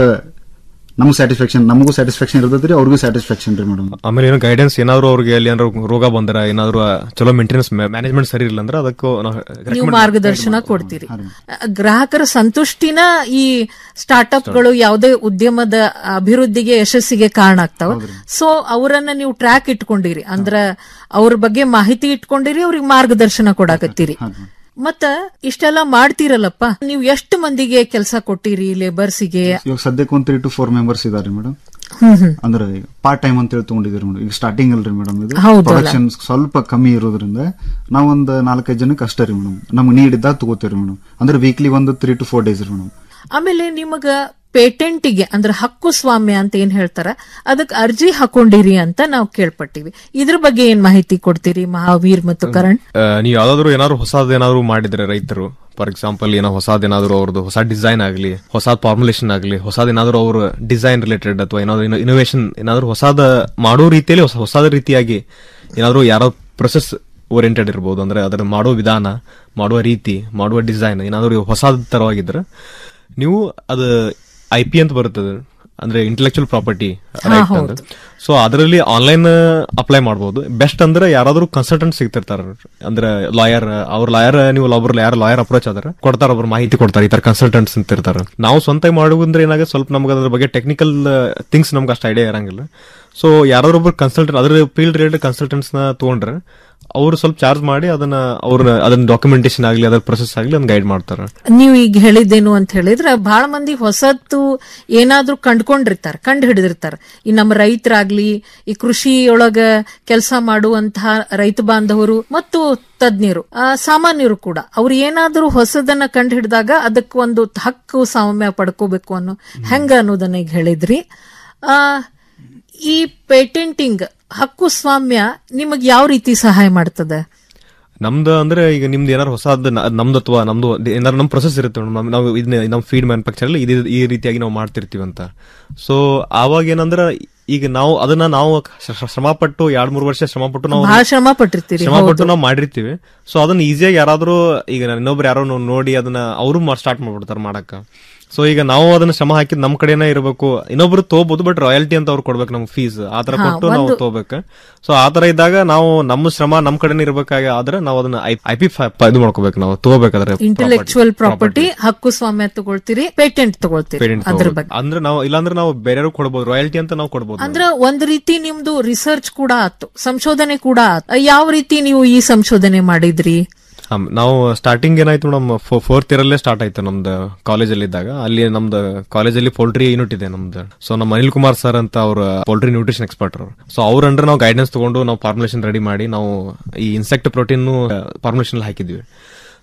ನಮ್ಗ್ ಸ್ಯಾಟಿಸ್ಫ್ಯಾಕ್ಷನ್ ನಮಗೂ ಸ್ಯಾಟಿಸ್ಫ್ಯಾಕ್ಷನ್ ಇರ್ತದ್ರಿ ಅವ್ರಿಗೂ ಸ್ಯಾಟಿಸ್ಫ್ಯಾಕ್ಷನ್ ರೀ ಮೇಡಮ್ ಆಮೇಲೆ ಏನೋ ಗೈಡೆನ್ಸ್ ಏನಾದ್ರು ಅವ್ರಿಗೆ ಅಲ್ಲಿ ಏನಾದ್ರು ರೋಗ ಬಂದ್ರ ಏನಾದ್ರು ಚಲೋ ಮೇಂಟೆನೆನ್ಸ್ ಮ್ಯಾನೇಜ್ಮೆಂಟ್ ಸರಿ ಇಲ್ಲ ಅಂದ್ರೆ ಅದಕ್ಕೂ ನಾವು ನೀವು recommend ಮಾರ್ಗದರ್ಶನ ಕೊಡ್ತೀರಿ ಗ್ರಾಹಕರ ಸಂತುಷ್ಟಿನ ಈ ಸ್ಟಾರ್ಟ್ಅಪ್ ಗಳು ಯಾವುದೇ ಉದ್ಯಮದ ಅಭಿವೃದ್ಧಿಗೆ ಯಶಸ್ಸಿಗೆ ಕಾರಣ ಆಗ್ತಾವ ಸೊ ಅವರನ್ನ ನೀವು ಟ್ರ್ಯಾಕ್ ಇಟ್ಕೊಂಡಿರಿ ಅಂದ್ರ ಅವ್ರ ಬಗ್ಗೆ ಮಾಹಿತಿ ಇಟ್ಕೊಂಡಿರಿ ಅವ್ರಿಗೆ ಮಾರ್ಗದರ್ಶನ ಕೊಡಾಕತ್ತೀರಿ ಮತ್ತ ಇಷ್ಟೆಲ್ಲ ಮಾಡ್ತೀರಲ್ಲಪ್ಪ ನೀವು ಎಷ್ಟು ಮಂದಿಗೆ ಕೆಲಸ ಕೊಟ್ಟಿರಿ ಲೇಬರ್ಸಿಗೆ ಇವಾಗ ಸದ್ಯಕ್ಕೆ ಒಂದ್ ತ್ರೀ ಟು ಫೋರ್ ಮೆಂಬರ್ಸ್ ಇದಾರೆ ಮೇಡಮ್ ಹ್ಮ್ ಹ್ಮ್ ಅಂದ್ರೆ ಪಾರ್ಟ್ ಟೈಮ್ ಅಂತ ಹೇಳಿ ತಗೊಂಡಿದ್ದೀರಿ ಮೇಡಮ್ ಈಗ ಸ್ಟಾರ್ಟಿಂಗ್ ಅಲ್ರಿ ಮೇಡಮ್ ಇದು ಹೌದಲ್ಲ. ಪ್ರೊಡಕ್ಷನ್ ಸ್ವಲ್ಪ ಕಮ್ಮಿ ಇರೋದ್ರಿಂದ ನಾವೊಂದ್ ನಾಲ್ಕೈದು ಜನಕ್ಕೆ ಅಷ್ಟೇ ರೀ ಮೇಡಮ್ ನಮ್ಗೆ ನೀಡ್ ಇದ್ದಾಗ ತಗೋತೀವಿ ಮೇಡಮ್ ಅಂದ್ರೆ ವೀಕ್ಲಿ ಒಂದು ತ್ರೀ ಟು ಫೋರ್ ಡೇಸ್ ರೀ ಮೇಡಮ್ ಆಮೇಲೆ ನಿಮಗ ಪೇಟೆಂಟಿಗೆ ಅಂದ್ರೆ ಹಕ್ಕು ಸ್ವಾಮ್ಯ ಅಂತ ಏನ್ ಹೇಳ್ತಾರ ಅದಕ್ಕೆ ಅರ್ಜಿ ಹಾಕೊಂಡಿರಿ ಅಂತ ನಾವು ಕೇಳ್ಪಟ್ಟಿವಿ ಇದ್ರ ಬಗ್ಗೆ ಏನ್ ಮಾಹಿತಿ ಕೊಡ್ತೀರಿ ಮಹಾವೀರ್ ಮತ್ತು ಕರಣ್ ಆ, ನೀವು ಯಾವ್ದಾದ್ರು ಏನಾದ್ರು ಹೊಸದ್ ಏನಾದ್ರು ಮಾಡಿದ್ರೆ ರೈತರು ಫಾರ್ ಎಕ್ಸಾಂಪಲ್ ಏನೋ ಹೊಸದ್ ಏನಾದ್ರು ಅವ್ರದ್ದು ಹೊಸ ಡಿಸೈನ್ ಆಗಲಿ ಹೊಸ ಫಾರ್ಮುಲೇಷನ್ ಆಗಲಿ ಹೊಸದ್ ಏನಾದ್ರು ಅವ್ರ ಡಿಸೈನ್ ರಿಲೇಟೆಡ್ ಅಥವಾ ಏನಾದ್ರು ಇನೋವೇಷನ್ ಏನಾದ್ರು ಹೊಸದ ಮಾಡೋ ರೀತಿಯಲ್ಲಿ ಹೊಸ ಹೊಸದ ರೀತಿಯಾಗಿ ಏನಾದ್ರು ಯಾರೋ ಪ್ರೊಸೆಸ್ ಓರಿಯೆಂಟೆಡ್ ಇರ್ಬೋದು ಅಂದ್ರೆ ಅದನ್ನ ಮಾಡೋ ವಿಧಾನ ಮಾಡುವ ರೀತಿ ಮಾಡುವ ಡಿಸೈನ್ ಏನಾದ್ರು ಹೊಸದ ತರವಾಗಿದ್ರೆ ನೀವು ಅದು ಐ ಪಿ ಅಂತ ಬರುತ್ತದೆ ಅಂದ್ರೆ ಇಂಟೆಲೆಕ್ಚುಯಲ್ ಪ್ರಾಪರ್ಟಿ ರೈಟ್ ಹೌದು. ಅಂತ ಸೊ ಅದರಲ್ಲಿ ಆನ್ಲೈನ್ ಅಪ್ಲೈ ಮಾಡಬಹುದು ಬೆಸ್ಟ್ ಅಂದ್ರೆ ಯಾರಾದ್ರೂ ಕನ್ಸಲ್ಟೆಂಟ್ ಸಿಗ್ತಿರ್ತಾರ ಅಂದ್ರೆ ಲಾಯರ್ ಅವ್ರ ಲಾಯರ್ ನೀವು ಒಬ್ರು ಲಾಯರ್ ಲಾಯರ್ ಅಪ್ರೋಚ್ ಆದ್ರೆ ಕೊಡ್ತಾರ ಒಬ್ರು ಮಾಹಿತಿ ಕೊಡ್ತಾರೆ ಈ ತರ ಕನ್ಸಲ್ಟೆಂಟ್ಸ್ ಅಂತ ಇರ್ತಾರೆ ನಾವು ಸ್ವಂತ ಮಾಡುವಂದ್ರೆ ಏನಾಗುತ್ತೆ ಸ್ವಲ್ಪ ನಮ್ಗೆ ಅದ್ರ ಬಗ್ಗೆ ಟೆಕ್ನಿಕಲ್ ಥಿಂಗ್ಸ್ ನಮ್ಗೆ ಅಷ್ಟು ಐಡಿಯಾ ಇರಂಗಿಲ್ಲ ಸೊ ಯಾರಾದ್ರೂ ಒಬ್ರು ಕನ್ಸಲ್ಟೆಂಟ್ ಅದ್ರ ಫೀಲ್ಡ್ ರಿಲೇಟೆಡ್ ಕನ್ಸಲ್ಟೆಂಟ್ಸ್ ನ ತಗೊಂಡ್ರೆ ಅವರು ಸ್ವಲ್ಪ ಚಾರ್ಜ್ ಮಾಡಿ ಅದನ್ನ ಅವ್ರ ಅದನ್ನ ಡಾಕ್ಯುಮೆಂಟೇಶನ್ ಆಗಲಿ ಅದ್ರ ಪ್ರೊಸೆಸ್ ಆಗಲಿ ಅದನ್ನ ಗೈಡ್ ಮಾಡ್ತಾರೆ ನೀವು ಈಗ ಹೇಳಿದ್ದೇನು ಅಂತ ಹೇಳಿದ್ರೆ ಬಹಳ ಮಂದಿ ಹೊಸತ್ತು ಏನಾದ್ರೂ ಕಂಡ್ಕೊಂಡಿರ್ತಾರ ಕಂಡು ಹಿಡಿದಿರ್ತಾರ ಈ ನಮ್ಮ ರೈತರಾಗ್ಲಿ ಈ ಕೃಷಿಯೊಳಗ ಕೆಲಸ ಮಾಡುವಂತಹ ರೈತ ಬಾಂಧವರು ಮತ್ತು ತಜ್ಞರು ಆ, ಸಾಮಾನ್ಯರು ಕೂಡ ಅವ್ರು ಏನಾದ್ರೂ ಹೊಸದನ್ನ ಕಂಡು ಹಿಡಿದಾಗ ಅದಕ್ಕೆ ಒಂದು ಹಕ್ಕು ಸಾಮ್ಯ ಪಡ್ಕೋಬೇಕು ಅನ್ನೋ ಹೆಂಗ ಅನ್ನೋದನ್ನ ಈಗ ಹೇಳಿದ್ರಿ ಆ ಈ ಪೇಟೆಂಟಿಂಗ್ ಹಕ್ಕು ಸ್ವಾಮ್ಯ ನಿಮಗ್ ಯಾವ ರೀತಿ ಸಹಾಯ ಮಾಡ್ತದೆ ನಮ್ದು ಅಂದ್ರೆ ಈಗ ನಿಮ್ದು ಏನಾರು ಹೊಸದ್ ನಮ್ದು ಅಥವಾ ನಮ್ದು ಏನಾರು ನಮ್ ಪ್ರೊಸೆಸ್ ಇರುತ್ತೆ ಮೇಡಮ್. ನಮ್- ನಾವು ಇದನ್ನ ನಮ್ ಫೀಡ್ ಮ್ಯಾನುಫ್ಯಾಕ್ಚರ್ ಅಲ್ಲಿ ಇದು ಈ ರೀತಿಯಾಗಿ ನಾವು ಮಾಡ್ತಿರ್ತೀವಿ ಅಂತ ಸೊ ಆವಾಗ ಏನಂದ್ರ ಈಗ ನಾವು ಅದನ್ನ ನಾವು ಶ್ರ- ಶ್ರಮಪಟ್ಟು ಎರಡ್ ಮೂರು ವರ್ಷ ಶ್ರಮಪಟ್ಟು ನಾವು ಬಹಳ ಶ್ರಮ ಪಟ್ಟಿರ್ತೀರಿ ಶ್ರಮಪಟ್ಟು ಹೌದು. ನಾವು ಮಾಡಿರ್ತೀವಿ ಸೊ ಅದನ್ನ ಈಸಿಯಾಗಿ ಯಾರಾದ್ರೂ ಈಗ ಇನ್ನೊಬ್ರು ಯಾರೋ ನೋ- ನೋಡಿ ಅದನ್ನ ಅವರು ಸ್ಟಾರ್ಟ್ ಮಾಡ್ಬಿಡ್ತಾರೆ ಮಾಡಕ್ಕ ಸೊ ಈಗ ನಾವು ಅದನ್ನ ಶ್ರಮ ಹಾಕಿದ್ ನಮ್ ಕಡೆನೇ ಇರಬೇಕು ಇನ್ನೊಬ್ರು ತಗೋಬಹುದು ಬಟ್ ರಾಯಲ್ಟಿ ಅಂತ ಅವ್ರು ಕೊಡ್ಬೇಕು ನಮ್ಗೆ ಫೀಸ್ ಆತರ ಹಾ, ಕೊಟ್ಟು ನಾವು ಒಂದು- ತಗೋಬೇಕು ಸೊ ಆತರ ಇದ್ದಾಗ ನಾವು ನಮ್ಮ ಶ್ರಮ ನಮ್ ಕಡೆನೇ ಇರ್ಬೇಕಾಗಿ ಆದ್ರೆ ನಾವು ಅದನ್ನ ಐ ಪಿ ಇದು ಮಾಡ್ಕೋಬೇಕು ನಾವು ತಗೋಬೇಕಾದ್ರೆ ಇಂಟೆಲೆಕ್ಚುಯಲ್ ಪ್ರಾಪರ್ಟಿ ಹಕ್ಕು ಸ್ವಾಮ್ಯ ತಗೊಳ್ತೀರಿ ಪೇಟೆಂಟ್ ತಗೊಳ್ತೀರಿ ಪೇರೆಂಟ್ ಅದ್ರ ಬಗ್ಗೆ ಅಂದ್ರೆ ನಾವು ಇಲ್ಲಾಂದ್ರೆ ನಾವು ಬೇರೆಯವ್ರಿಗೆ ಕೊಡ್ಬೋದು ರಾಯಲ್ಟಿ ಅಂತ ನಾವು ಕೊಡ್ಬೋದು ಅಂದ್ರ ಒಂದ್ ರೀತಿ ನಿಮ್ದು ರಿಸರ್ಚ್ ಕೂಡ ಆತು ಸಂಶೋಧನೆ ಕೂಡ ಆತು ಯಾವ ರೀತಿ ನೀವು ಈ ಸಂಶೋಧನೆ ಮಾಡಿದ್ರಿ ಹಮ್, ನಾವು ಸ್ಟಾರ್ಟಿಂಗ್ ಏನಾಯ್ತು ಮೇಡಮ್ ಫೋರ್ತ್ ಇಯರ್ ಅಲ್ಲೇ ಸ್ಟಾರ್ಟ್ ಆಯ್ತು ನಮ್ದು ಕಾಲೇಜಲ್ಲಿ ಇದ್ದಾಗ ಅಲ್ಲಿ ನಮ್ದು ಕಾಲೇಜಲ್ಲಿ ಪೋಲ್ಟ್ರಿ ಯೂನಿಟ್ ಇದೆ ನಮ್ದು ಸೊ ನಮ್ಮ ಅನಿಲ್ ಕುಮಾರ್ ಸರ್ ಅಂತ ಅವ್ರ ಪೋಲ್ಟ್ರಿ ನ್ಯೂಟ್ರಿಷನ್ ಎಕ್ಸ್ಪರ್ಟ್ ಅವರು ಸೊ ಅವ್ರ ಅಂಡರ್ ನಾವು ಗೈಡೆನ್ಸ್ ತಗೊಂಡು ನಾವು ಫಾರ್ಮುಲೇಷನ್ ರೆಡಿ ಮಾಡಿ ನಾವು ಈ ಇನ್ಸೆಕ್ಟ್ ಪ್ರೋಟೀನ್ ಫಾರ್ಮುಲೇಷನ್ ಹಾಕಿದ್ವಿ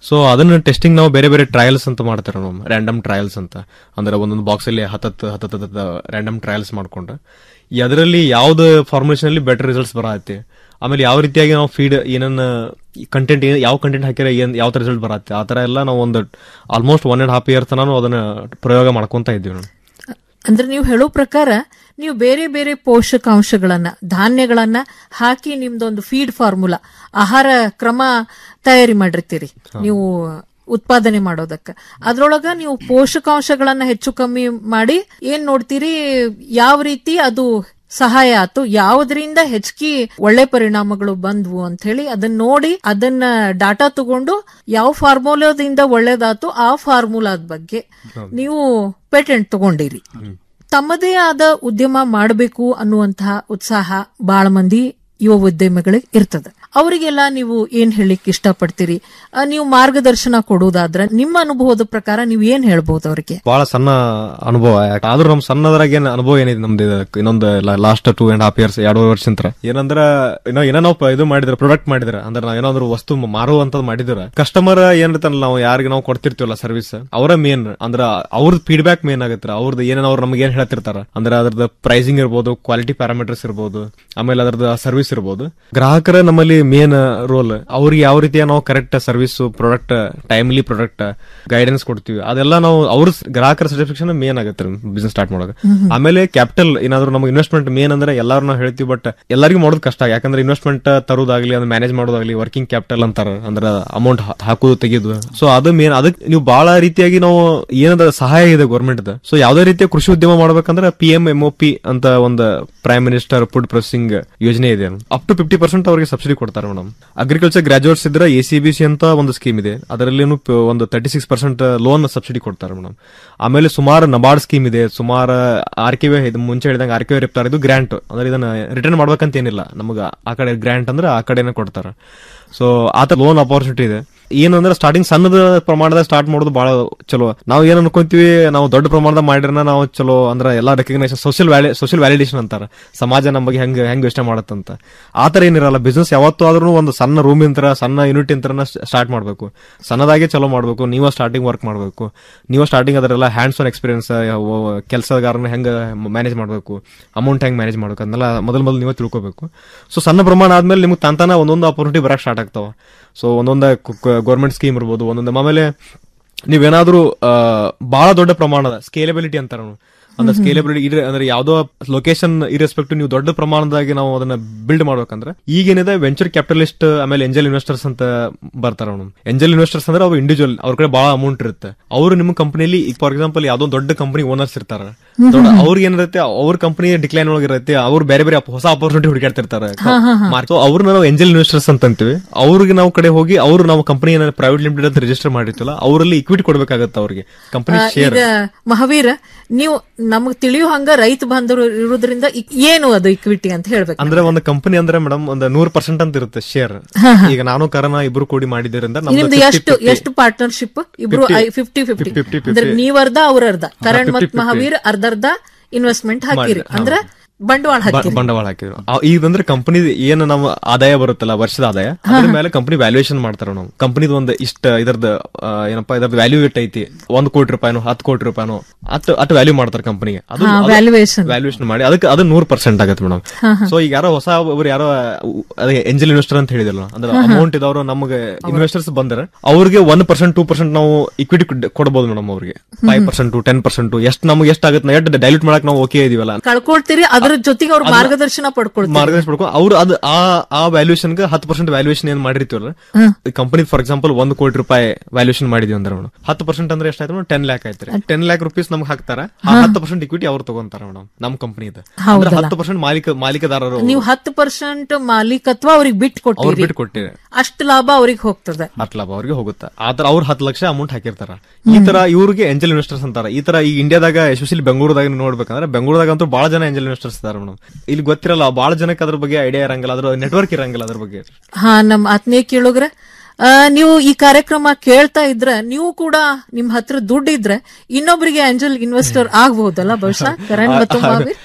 ಸೊ ಅದನ್ನ ಟೆಸ್ಟಿಂಗ್ ನಾವು ಬೇರೆ ಬೇರೆ ಟ್ರಯಲ್ಸ್ ಅಂತ ಮಾಡ್ತಾರೆ ನಾವು ರ್ಯಾಂಡಮ್ ಟ್ರಯಲ್ಸ್ ಅಂತ ಅಂದ್ರೆ ಒಂದೊಂದು ಬಾಕ್ಸ್ ಅಲ್ಲಿ ಹತ್ತತ್ತು ಹತ್ತತ್ತ ರ್ಯಾಂಡಮ್ ಟ್ರಯಲ್ಸ್ ಮಾಡ್ಕೊಂಡು ಅದರಲ್ಲಿ ಯಾವ್ದು ಫಾರ್ಮುಲೇಷನ್ ಅಲ್ಲಿ ಬೆಟರ್ ರಿಸಲ್ಟ್ಸ್ ಬರತ್ತೆ ಆಮೇಲೆ ಯಾವ ರೀತಿಯಾಗಿ ನಾವು ಫೀಡ್ ಏನನ್ನ ಕಂಟೆಂಟ್ ಯಾವ ಕಂಟೆಂಟ್ ಹಾಕಿದ್ರೆ ಏನ್ ಯಾವ ತರ ರಿಸಲ್ಟ್ ಬರತ್ತೆ ಆ ತರ ಎಲ್ಲ ನಾವು ಒಂದು almost one and half year ತನಕ ಅದನ್ನ ಪ್ರಯೋಗ ಮಾಡ್ಕೊಂತ ಇದ್ದೀವಿ ನಾವು ಅಂದ್ರೆ ನೀವು ಹೇಳೋ ಪ್ರಕಾರ ನೀವು ಬೇರೆ ಬೇರೆ ಪೋಷಕಾಂಶಗಳನ್ನ ಧಾನ್ಯಗಳನ್ನ ಹಾಕಿ ನಿಮ್ದೊಂದು ಫೀಡ್ ಫಾರ್ಮುಲಾ ಆಹಾರ ಕ್ರಮ ತಯಾರಿ ಮಾಡಿರ್ತೀರಿ ನೀವು ಉತ್ಪಾದನೆ ಮಾಡೋದಕ್ಕ ಅದ್ರೊಳಗ ನೀವು ಪೋಷಕಾಂಶಗಳನ್ನ ಹೆಚ್ಚು ಕಮ್ಮಿ ಮಾಡಿ ಏನ್ ನೋಡ್ತೀರಿ ಯಾವ ರೀತಿ ಅದು ಸಹಾಯ ಆತು ಯಾವ್ದ್ರಿಂದ ಹೆಚ್ಚಿಗೆ ಒಳ್ಳೆ ಪರಿಣಾಮಗಳು ಬಂದ್ವು ಅಂತ ಹೇಳಿ ಅದನ್ನ ನೋಡಿ ಅದನ್ನ ಡಾಟಾ ತಗೊಂಡು ಯಾವ ಫಾರ್ಮುಲಾದಿಂದ ಒಳ್ಳೇದಾತು ಆ ಫಾರ್ಮುಲಾದ ಬಗ್ಗೆ ನೀವು ಪೇಟೆಂಟ್ ತಗೊಂಡಿರಿ ತಮ್ಮದೇ ಆದ ಉದ್ಯಮ ಮಾಡಬೇಕು ಅನ್ನುವಂತಹ ಉತ್ಸಾಹ ಬಹಳ ಮಂದಿ ಯುವ ಉದ್ಯಮಿಗಳಿಗೆ ಇರ್ತದೆ ಅವರಿಗೆಲ್ಲ ನೀವು ಏನ್ ಹೇಳಿಕ್ ಇಷ್ಟಪಡ್ತೀರಿ ಆ, ನೀವು ಮಾರ್ಗದರ್ಶನ ಕೊಡುವುದಾದ್ರೆ ನಿಮ್ಮ ಅನುಭವದ ಪ್ರಕಾರ ನೀವು ಏನ್ ಹೇಳ್ಬಹುದು ಅವರಿಗೆ ಬಹಳ ಸಣ್ಣ ಅನುಭವ ಯಾಕ್- ಆದ್ರೂ ನಮ್ ಸಣ್ಣದ್ರಾಗ ಏನ್ ಅನುಭವ ಏನಿದೆ ನಮ್ದು ಇದು ಇನ್ನೊಂದು last two and half years ಎರಡು ವರ್ಷ ಅಂತ ಏನಂದ್ರ ಏನೋ ಏನೋ ನಾವು ಪ- ಇದು ಮಾಡಿದ್ರೆ ಪ್ರಾಡಕ್ಟ್ ಮಾಡಿದ್ರೆ ಅಂದ್ರೆ ನಾವ್ ಏನಾದ್ರು ವಸ್ತು ಮಾರುವಂತದ್ ಮಾಡಿದ್ರೆ ಕಸ್ಟಮರ್ ಏನಿರ್ತಾನಲ್ಲ ನಾವು ಯಾರಿಗೆ ನಾವು ಕೊಡ್ತಿರ್ತೀವಲ್ಲ ಸರ್ವಿಸ್ ಅವರ ಮೇನ್ ಅಂದ್ರ ಅವ್ರದ್ದು ಫೀಡ್ಬ್ಯಾಕ್ ಮೇನ್ ಆಗುತ್ತೆ ಅವ್ರದ್ದು ಏನೇನು ಅವ್ರು ನಮ್ಗೆ ಏನ್ ಹೇಳ್ತಿರ್ತಾರ ಅಂದ್ರೆ ಅದ್ರದ್ದು ಪ್ರೈಸಿಂಗ್ ಇರ್ಬೋದು ಕ್ವಾಲಿಟಿ ಪ್ಯಾರಾಮೀಟರ್ಸ್ ಇರ್ಬೋದು ಆಮೇಲೆ ಅದ್ರದ್ದು ಸರ್ವಿಸ್ ಇರ್ಬೋದು ಗ್ರಾಹಕರ ನಮ್ಮಲ್ಲಿ ಮೇನ್ ರೋಲ್ ಅವ್ರಿಗೆ ಯಾವ ರೀತಿಯ ನಾವು correct service product timely product guidance ಕೊಡ್ತೀವಿ ಅದೆಲ್ಲ ನಾವು ಅವ್ರ ಗ್ರಾಹಕರ ಸ್ಯಾಟಿಸ್ಫ್ಯಾಕ್ಷನ್ ಮೇನ್ ಆಗುತ್ತೆ ಬಿಸ್ನೆಸ್ ಸ್ಟಾರ್ಟ್ ಮಾಡೋದು ಹ್ಮ್. ಆಮೇಲೆ ಕ್ಯಾಪಿಟಲ್ ಏನಾದ್ರು ನಮ್ಗೆ ಇನ್ವೆಸ್ಟ್ಮೆಂಟ್ ಮೇನ್ ಅಂದ್ರೆ ಎಲ್ಲಾರು ನಾವು ಹೇಳ್ತೀವಿ ಬಟ್ ಎಲ್ಲರಿಗೂ ಮಾಡೋದು ಕಷ್ಟ ಯಾಕಂದ್ರೆ ಇನ್ವೆಸ್ಟ್ಮೆಂಟ್ ತರೋದಾಗ್ಲಿ ಅದು ಮ್ಯಾನೇಜ್ ಮಾಡೋದಾಗ್ಲಿ ವರ್ಕಿಂಗ್ ಕ್ಯಾಪಿಟಲ್ ಅಂತಾರ ಅಂದ್ರೆ ಅಮೌಂಟ್ ಹಾಕೋದು ತೆಗೆಯೋದು ಸೊ ಅದು ಮೇನ್ ಅದಕ್ಕೆ ನೀವು ಬಹಳ ರೀತಿಯಾಗಿ ನಾವು ಏನದ ಸಹಾಯ ಇದೆ ಗೌರ್ಮೆಂಟ್ ಸೊ ಯಾವ್ದೇ ರೀತಿಯ ಕೃಷಿ ಉದ್ಯಮ ಮಾಡ್ಬೇಕಂದ್ರೆ ಪಿ ಎಂ ಎಂ ಪಿ ಅಂತ ಒಂದು ಪ್ರೈಮ್ ಮಿನಿಸ್ಟರ್ ಫುಡ್ ಪ್ರೊಸೆಸಿಂಗ್ ಯೋಜನೆ ಇದೆ ಅಪ್ ಟು ಫಿಫ್ಟಿ ಪರ್ಸೆಂಟ್ ಅವರಿಗೆ ಸಬ್ಸಿಡಿ ಕೊಡ್ತಾರೆ ಮೇಡಮ್ ಅಗ್ರಿಕಲ್ಚರ್ ಗ್ರಾಜುಯೇಟ್ಸ್ ಇದ್ರೆ ಎ ಸಿ ಬಿ ಸಿ ಅಂತ ಒಂದು ಸ್ಕೀಮ್ ಇದೆ ಅದರಲ್ಲಿ ಒಂದು thirty six percent loan subsidy ಕೊಡ್ತಾರೆ ಮೇಡಮ್ ಆಮೇಲೆ ಸುಮಾರು ನಬಾರ್ಡ್ ಸ್ಕೀಮ್ ಇದೆ ಸುಮಾರು ಆರ್ ಕೆ ಇದು ಮುಂಚೆ ಹೇಳಿದಂಗೆ ಆರ್ ಕೆ ಇರ್ತಾರೆ ಇದು ಗ್ರಾಂಟ್ ಅಂದ್ರೆ ಇದನ್ನ ರಿಟರ್ನ್ ಮಾಡ್ಬೇಕಂತ ಏನಿಲ್ಲ ನಮ್ಗೆ ಆ ಕಡೆ ಗ್ರಾಂಟ್ ಅಂದ್ರೆ ಆ ಕಡೆನೇ ಕೊಡ್ತಾರೆ ಸೊ ಆತರ ಲೋನ್ ಅಪಾರ್ಚುನಿಟಿ ಇದೆ ಏನಂದ್ರೆ ಸ್ಟಾರ್ಟಿಂಗ್ ಸಣ್ಣದ ಪ್ರಮಾಣದ ಸ್ಟಾರ್ಟ್ ಮಾಡೋದು ಬಹಳ ಚಲೋ ನಾವು ಏನ್ ಅನ್ಕೊಂತೀವಿ ನಾವು ದೊಡ್ಡ ಪ್ರಮಾಣದ ಮಾಡಿದ್ರೆ ನಾವು ಚಲೋ ಅಂದ್ರೆ ಎಲ್ಲಾ ರೆಕಗ್ನೇಷನ್ ಸೋಷಿಯಲ್ ವ್ಯಾಲಿ ಸೋಷಿಯಲ್ ವ್ಯಾಲಿಡೇಷನ್ ಅಂತಾರ ಸಮಾಜ ನಮ್ಮ ಬಗ್ಗೆ ಹೆಂಗ್ ಹೆಂಗ್ ಯೋಚನೆ ಮಾಡತ್ತಂತ ಆತರ ಏನಿರಲ್ಲ ಬಿಸ್ನೆಸ್ ಯಾವತ್ತೂ ಆದ್ರೂ ಒಂದು ಸಣ್ಣ ರೂಮ್ ಇಂತರ ಸಣ್ಣ ಯೂನಿಟ್ ಇಂತರ ಸ್ಟಾರ್ಟ್ ಮಾಡ್ಬೇಕು ಸಣ್ಣದಾಗೆ ಚಲೋ ಮಾಡ್ಬೇಕು ನೀವ ಸ್ಟಾರ್ಟಿಂಗ್ ವರ್ಕ್ ಮಾಡ್ಬೇಕು ನೀವ ಸ್ಟಾರ್ಟಿಂಗ್ ಅದರೆಲ್ಲ ಹ್ಯಾಂಡ್ಸ್ ಆನ್ ಎಕ್ಸ್ಪೀರಿಯನ್ಸ್ ಕೆಲಸಗಾರನ ಹೆಂಗ ಮ್ಯಾನೇಜ್ ಮಾಡ್ಬೇಕು ಅಮೌಂಟ್ ಹೆಂಗ್ ಮ್ಯಾನೇಜ್ ಮಾಡ್ಬೇಕು ಅದನ್ನೆಲ್ಲ ಮೊದಲ್ ಮೊದಲು ನೀವೇ ತಿಳ್ಕೊಬೇಕು ಸೊ ಸಣ್ಣ ಪ್ರಮಾಣ ಆದ್ಮೇಲೆ ನಿಮ್ಗೆ ತಂತಾನ ಒಂದೊಂದು ಆಪರ್ಚುನಿಟಿ ಬರಕ್ ಸ್ಟಾರ್ಟ್ ಆಗ್ತಾವ ಸೊ ಒಂದೊಂದು ಗೌರ್ಮೆಂಟ್ ಸ್ಕೀಮ್ ಇರ್ಬೋದು ಒಂದೊಂದು ಆಮೇಲೆ ನೀವೇನಾದ್ರೂ ಆ, ಬಹಳ ದೊಡ್ಡ ಪ್ರಮಾಣದ ಸ್ಕೇಲೆಬಿಲಿಟಿ ಅಂತಾರ ನಾವು. ಅಂದ್ರೆ ಹ್ಮ್ ಹ್ಮ್. ಸ್ಕೇಲೆಬಿಲಿಟಿ ಅಂದ್ರೆ ಯಾವ್ದೋ ಲೊಕೇಶನ್ ಇರೆಸ್ಪೆಕ್ಟಿವ್ ನೀವು ದೊಡ್ಡ ಪ್ರಮಾಣದಾಗಿ ನಾವು ಅದನ್ನ ಬಿಲ್ಡ್ ಮಾಡ್ಬೇಕಂದ್ರೆ ಈಗೇನಿದೆ ವೆಂಚರ್ ಕ್ಯಾಪಿಟಲಿಸ್ಟ್ ಆಮೇಲೆ ಎಂಜಲ್ ಇನ್ವೆಸ್ಟರ್ಸ್ ಅಂತ ಬರ್ತಾರ ಅವ್ನು ಎಂಜಲ್ ಇನ್ವೆಸ್ಟರ್ಸ್ ಅಂದ್ರೆ ಅವ್ರು ಇಂಡಿವಿಜುವಲ್ ಅವ್ರ ಕಡೆ ಬಹಳ ಅಮೌಂಟ್ ಇರುತ್ತೆ ಅವರು ನಿಮ್ಮ ಕಂಪನಿಯಲ್ಲಿ ಫಾರ್ ಎಕ್ಸಾಂಪಲ್ ಯಾವ್ದೋ ದೊಡ್ಡ ಕಂಪನಿ ಓನರ್ಸ್ ಇರ್ತಾರ ಹ್ಮ್ ದೊಡ್ಡ ಹ್ಮ್. ಅವ್ರಿಗೆ ಏನಿರುತ್ತೆ ಅವ್ರ ಕಂಪನಿ ಡಿಕ್ಲೈನ್ ಒಳಗಿರುತ್ತೆ ಅವ್ರು ಬೇರೆ ಬೇರೆ ಹೊಸ ಆಪರ್ಚುನಿಟಿ ಹುಡುಕಾಡ್ತಿರ್ತಾರೆ ಹಾ, ಹಾ, ಹಾ. ಸೊ ಅವ್ರನ್ನ ನಾವು ಎಂಜಲ್ ಇನ್ವೆಸ್ಟರ್ಸ್ ಅಂತ ಅಂತೀವಿ ಅವ್ರಿಗೆ ನಾವು ಕಡೆ ಹೋಗಿ ಅವ್ರು ನಾವು ಕಂಪನಿ ಪ್ರೈವೇಟ್ ಲಿಮಿಟೆಡ್ ಅಂತ ರಿಜಿಸ್ಟರ್ ಮಾಡಿರ್ತೀವಲ್ಲ ಅವರಲ್ಲಿ ಇಕ್ವಿಟಿ ಕೊಡ್ಬೇಕಾಗತ್ತೆ ಅವ್ರಿಗೆ ಕಂಪನಿ ಆ, ಶೇರ್ ಈಗ ಮಹಾವೀರ ನೀವು ನಮಗ್ ತಿಳಿಯೋ ಹಂಗ ರೈತ ಬಾಂಧವರು ಇರೋದ್ರಿಂದ ಇ- ಏನು ಅದು ಇಕ್ವಿಟಿ ಅಂತ ಹೇಳ್ಬೇಕು ಅಂದ್ರೆ ಒಂದು ಕಂಪನಿ ಅಂದ್ರೆ ಮೇಡಮ್ ಒಂದು ನೂರ್ ಪರ್ಸೆಂಟ್ ಅಂತ ಇರುತ್ತೆ ಶೇರ್ ಹಾ, ಹಾ. ಈಗ ನಾನು ಕರನ ಇಬ್ರು ಕೂಡಿ ಮಾಡಿದ್ರಿಂದ ನಿಮ್ದು ಎಷ್ಟು ಎಷ್ಟು ಪಾರ್ಟ್ನರ್ಶಿಪ್ ಇಬ್ರು 50, ಫಿಫ್ಟಿ ಫಿಫ್ಟಿ 50, 50. ಅಂದ್ರೆ ನೀವ್ ಅರ್ಧ ಅವ್ರ ಅರ್ಧ ಕರಣ್ 50, ಮತ್ 50. ಮಹಾವೀರ್ ಅರ್ಧ ಅರ್ಧ ಇನ್ವೆಸ್ಟ್ಮೆಂಟ್ ಹಾಕಿರಿ ಮಾಡಿದೆ, ಹಾ. ಅಂದ್ರೆ ಬಂಡವಾಳ ಹಾಕಿರಿ ಬಂಡವಾಳ ಹಾಕಿದ್ರು ಆ- ಇದಂದ್ರೆ ಕಂಪನಿ ಏನು ನಮ್ಮ ಆದಾಯ ಬರುತ್ತಲ್ಲ ವರ್ಷದ ಆದಾಯ ಅದ್ರ ಮೇಲೆ ಕಂಪನಿ ವ್ಯಾಲ್ಯೂಯೇಷನ್ ಮಾಡ್ತಾರ ನಾವು ಕಂಪನಿದ ಒಂದು ಇಷ್ಟ ಇದರದ ಏನಪ್ಪಾ ಇದರದ ವ್ಯಾಲ್ಯೂ ಇಟ್ ಐತಿ ಒಂದ್ ಕೋಟಿ ರೂಪಾಯಿನೋ ಹತ್ತು ಕೋಟಿ ರೂಪಾಯಿನೋ ಅಟ್ ಅಟ್ ವ್ಯಾಲ್ಯೂ ಮಾಡ್ತಾರೆ ಕಂಪನಿಗೆ ಅದು ಹಾ, valuation. ವ್ಯಾಲ್ಯೂಯೇಷನ್ ಮಾಡಿ ಅದಕ್ಕೆ ಅದು ನೂರ್ ಪರ್ಸೆಂಟ್ ಆಗತ್ತೆ ಮೇಡಮ್ ಹಾ, ಹಾ. ಸೊ ಈಗ ಯಾರೋ ಹೊಸ ಒಬ್ರು ಯಾರೋ ಅದೇ ಎಂಜಲ್ ಇನ್ವೆಸ್ಟರ್ ಅಂತ ಹೇಳಿದಲ್ಲ ಅಂದ್ರೆ ಹಾ, ಹಾ. ಅಮೌಂಟ್ ಇದವರು ನಮಗೆ ಇನ್ವೆಸ್ಟರ್ಸ್ ಬಂದ್ರೆ ಅವ್ರಿಗೆ ಒನ್ ಪರ್ಸೆಂಟ್ ಟೂ ಪರ್ಸೆಂಟ್ ನಾವು ಇಕ್ವಿಟಿ ಕೊಡಬಹುದು ಮೇಡಮ್ ಅವ್ರಿಗೆ ಫೈವ್ ಪರ್ಸೆಂಟ್ ಟೆನ್ ಪರ್ಸೆಂಟ್ ಎಷ್ಟು ನಮ್ಗೆ ಎಷ್ಟು ಆಗುತ್ತೆ ಎಷ್ಟು ಡೈಲ್ಯೂಟ್ ಮಾಡಕ್ ನಾವು ಓಕೆ ಇದೀವಲ್ಲ ಕಳ್ಕೊಳ್ತೀರಿ ಅದ್ರ ಜೊತೆಗೆ ಅವ್ರ ಮಾರ್ಗದರ್ಶನ ಪಡ್ಕೊಳ್ತೀರಿ ಮಾರ್ಗದರ್ಶನ ಪಡ್ಕೊಂಡು ಅವ್ರು ಅದು ಆ ಆ ವ್ಯಾಲ್ಯೂಷನ್ ಹತ್ತು ಪರ್ಸೆಂಟ್ ವ್ಯಾಲ್ಯೂಷನ್ ಏನ್ ಮಾಡಿರ್ತೀವಲ್ಲ ಹ್ಮ್. ಕಂಪನಿ ಫಾರ್ ಎಕ್ಸಾಂಪಲ್ ಒಂದು ಕೋಟಿ ರೂಪಾಯಿ ವ್ಯಾಲ್ಯೂಷನ್ ಮಾಡಿದ್ವಿ ಅಂದ್ರೆ ಮೇಡಮ್ ಹತ್ತು ಪರ್ಸೆಂಟ್ ಅಂದ್ರೆ ಎಷ್ಟಾಯ್ತು ಟೆನ್ ಲ್ಯಾಕ್ ಆಯ್ತು ಟೆನ್ ಲ್ಯಾಕ್ ರುಪೀಸ್ ನಮ್ಗೆ ಹಾಕ್ತಾರ ಆ ಹಾ. ಹತ್ತು ಪರ್ಸೆಂಟ್ ಇಕ್ವಿಟಿ ಅವ್ರು ತಗೊಂತಾರ ಮೇಡಮ್ ನಮ್ ಕಂಪನಿ ಅಂದ್ರೆ ಹೌದಲ್ಲ. ಹತ್ತು ಪರ್ಸೆಂಟ್ ಮಾಲೀಕ ಮಾಲೀಕದಾರರು ನೀವು ಹತ್ತು ಪರ್ಸೆಂಟ್ ಮಾಲೀಕತ್ವ ಅವ್ರಿಗೆ ಬಿಟ್ಟು ಅವ್ರು ಕೊಟ್ಟಿರಿ ಬಿಟ್ಟು ಕೊಟ್ಟಿರಿ ಅಷ್ಟು ಲಾಭ ಅವ್ರಿಗೆ ಹೋಗ್ತದೆ ಹತ್ತು ಲಾಭ ಅವ್ರಿಗೆ ಹೋಗುತ್ತೆ ಆತರ ಅವ್ರು ಹತ್ತು ಲಕ್ಷ ಅಮೌಂಟ್ ಹಾಕಿರ್ತಾರ ಈ ತರ ಇವ್ರಿಗೆ ಏಂಜಲ್ ಇನ್ವೆಸ್ಟರ್ಸ್ ಅಂತಾರ ಈ ತರ ಈ ಇಂಡಿಯಾದಾಗ ಎಸ್ಪೆಷಲಿ ಬೆಂಗಳೂರದಾಗ ನೋಡ್ಬೇಕಂದ್ರೆ ಬೆಂಗಳೂರದಾಗ ಅಂತೂ ಬಹಳ ಜನ ಏಂಜಲ್ ಇನ್ವೆಸ್ಟರ್ಸ್ ಇದಾರೆ ಮೇಡಮ್ ಇಲ್ಲಿ ಗೊತ್ತಿರಲ್ಲ ಬಹಳ ಜನಕ್ಕೆ ಅದ್ರ ಬಗ್ಗೆ ಐಡಿಯಾ ಇರಂಗಿಲ್ಲ ಅದ್ರ ನೆಟ್ವರ್ಕ್ ಇರಂಗಿಲ್ಲ ಅದ್ರ ಬಗ್ಗೆ ಹಾ ನಮ್ ಆತ್ಮೀಯ ಕೇಳುಗ್ರ ಆ, ನೀವು ಈ ಕಾರ್ಯಕ್ರಮ ಕೇಳ್ತಾ ಇದ್ರೆ ನೀವು ಕೂಡ ನಿಮ್ ಹತ್ರ ದುಡ್ಡು ಇದ್ರೆ ಇನ್ನೊಬ್ಬರಿಗೆ ಆಂಜಲ್ ಇನ್ವೆಸ್ಟರ್ ಆಗ್ಬಹುದಲ್ಲ ಬಹುಶಃ ಕರಣ್ ಮತ್ತು ಮಹಾವೀರ್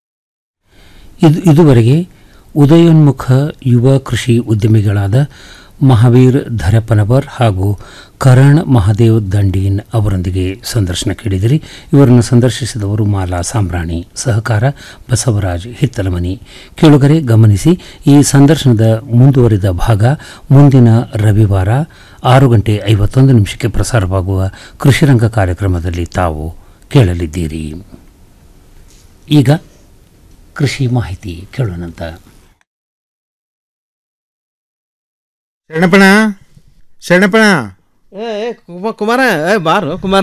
ಇದು ಇದುವರೆಗೆ ಉದಯೋನ್ಮುಖ ಯುವ ಕೃಷಿ ಉದ್ಯಮಿಗಳಾದ ಮಹಾವೀರ್ ಧರಪ್ಪನವರ್ ಹಾಗೂ ಕರಣ್ ಮಹಾದೇವ್ ದಂಡೀನ್ ಅವರೊಂದಿಗೆ ಸಂದರ್ಶನ ಕೇಳಿದಿರಿ ಇವರನ್ನು ಸಂದರ್ಶಿಸಿದವರು ಮಾಲಾ ಸಾಂಬ್ರಾಣಿ ಸಹಕಾರ ಬಸವರಾಜ್ ಹಿತ್ತಲಮನಿ ಕೇಳುಗರೆ ಗಮನಿಸಿ ಈ ಸಂದರ್ಶನದ ಮುಂದುವರಿದ ಭಾಗ ಮುಂದಿನ ರವಿವಾರ ಆರು ಗಂಟೆ ಐವತ್ತೊಂದು ನಿಮಿಷಕ್ಕೆ ಪ್ರಸಾರವಾಗುವ ಕೃಷಿರಂಗ ಕಾರ್ಯಕ್ರಮದಲ್ಲಿ ತಾವು ಕೇಳಲಿದ್ದೀರಿ ಈಗ ಕೃಷಿ ಮಾಹಿತಿ ಕೇಳೋಣಂತ ಶರಣಪ್ಪಣ ಶರಣಪ್ಪಣ ಏ ಏ, ಕುಮ- ಕುಮಾರ ಏ ಬಾರು ಕುಮಾರ